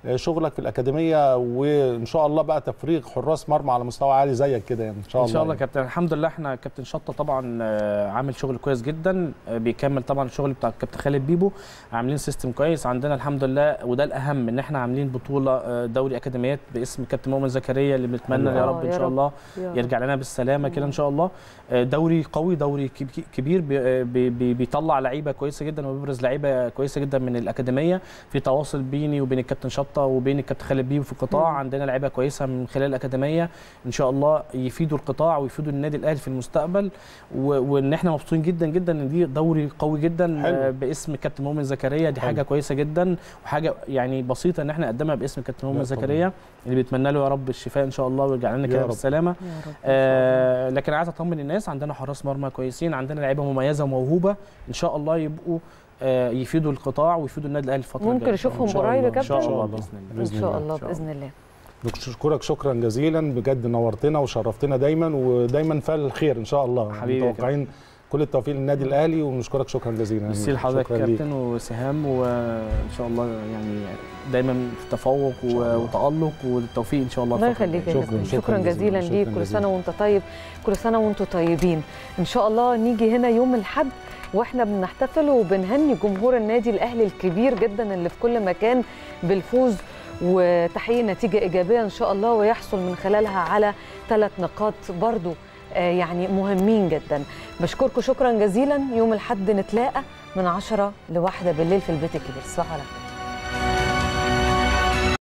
C: آه، شغلك في الاكاديميه وان شاء الله بقى تفريغ حراس مرمى على مستوى عالي زيك كده يعني ان شاء
B: ان
C: الله
B: شاء الله
C: يعني.
B: كابتن الحمد لله احنا كابتن شطه طبعا آه، عامل شغل كويس جدا آه، بيكمل طبعا الشغل بتاع الكابتن خالد بيبو عاملين سيستم كويس عندنا الحمد لله وده الاهم ان احنا عاملين بطوله آه، دوري اكاديميات باسم كابتن مؤمن زكريا اللي بنتمنى
C: حلو
B: يا
A: أوي.
B: رب
A: آه،
B: ان
A: يا
B: شاء
A: رب.
B: الله
A: يا رب.
B: يرجع لنا بالسلامه كده ان شاء الله آه، دوري قوي دوري كب- كبير بي- بي- بي- بيطلع لعيبه كويسه جدا وبيبرز لعيبه كويسه جدا من الاكاديميه في تواصل بيني وبين الكابتن شطه وبين الكابتن خالد بيبو في القطاع
A: مم.
B: عندنا لعيبه كويسه من خلال الاكاديميه ان شاء الله يفيدوا القطاع ويفيدوا النادي الاهلي في المستقبل و- وان احنا مبسوطين جدا جدا ان دي دوري قوي جدا
C: حلو.
B: آه، باسم كابتن مؤمن زكريا دي
C: حلو.
B: حاجه كويسه جدا وحاجه يعني بسيطه ان احنا نقدمها باسم كابتن مؤمن
C: لا طبعاً.
B: زكريا اللي بيتمنى له يا رب الشفاء ان شاء الله ويرجع لنا
C: يا
B: كده
C: رب.
B: بالسلامه
A: يا رب إن شاء الله.
B: آه لكن عايز اطمن الناس عندنا حراس مرمى كويسين عندنا لعيبه مميزه وموهوبه ان شاء الله يبقوا آه يفيدوا القطاع ويفيدوا النادي الاهلي الفتره
A: ممكن
B: الجاية إن شاء
A: نشوفهم
B: الله.
A: قريب يا
B: ان شاء
A: كابتن؟
B: الله
C: إن شاء
B: باذن الله
A: ان
C: بإذن
A: شاء
C: الله.
A: الله
B: إن شاء
A: باذن الله
C: نشكرك شكرا جزيلا بجد نورتنا وشرفتنا دايما ودايما فعل الخير ان شاء الله
B: حبيبي يا
C: متوقعين كل التوفيق للنادي الاهلي ونشكرك شكرا جزيلا
B: ميرسي لحضرتك
C: شكراً ليك.
B: كابتن وسهام وان شاء الله يعني دايما في تفوق
C: إن شاء الله.
B: وتالق والتوفيق ان شاء الله
A: الله
B: الفترة
A: يخليك يا
B: الجاية.
C: شكراً،
A: كابتن
C: شكراً
A: شكرا
C: جزيلاً،
A: جزيلا ليك
C: شكراً
A: كل سنه
C: جزيلاً.
A: وانت طيب كل سنه وانتم طيبين ان شاء الله نيجي هنا يوم الاحد واحنا بنحتفل وبنهني جمهور النادي الاهلي الكبير جدا اللي في كل مكان بالفوز وتحقيق نتيجه ايجابيه ان شاء الله ويحصل من خلالها على ثلاث نقاط برضو آه، يعني مهمين جدا بشكركم شكرا جزيلا يوم الاحد نتلاقى من 10 لواحدة بالليل في البيت الكبير صباح على خير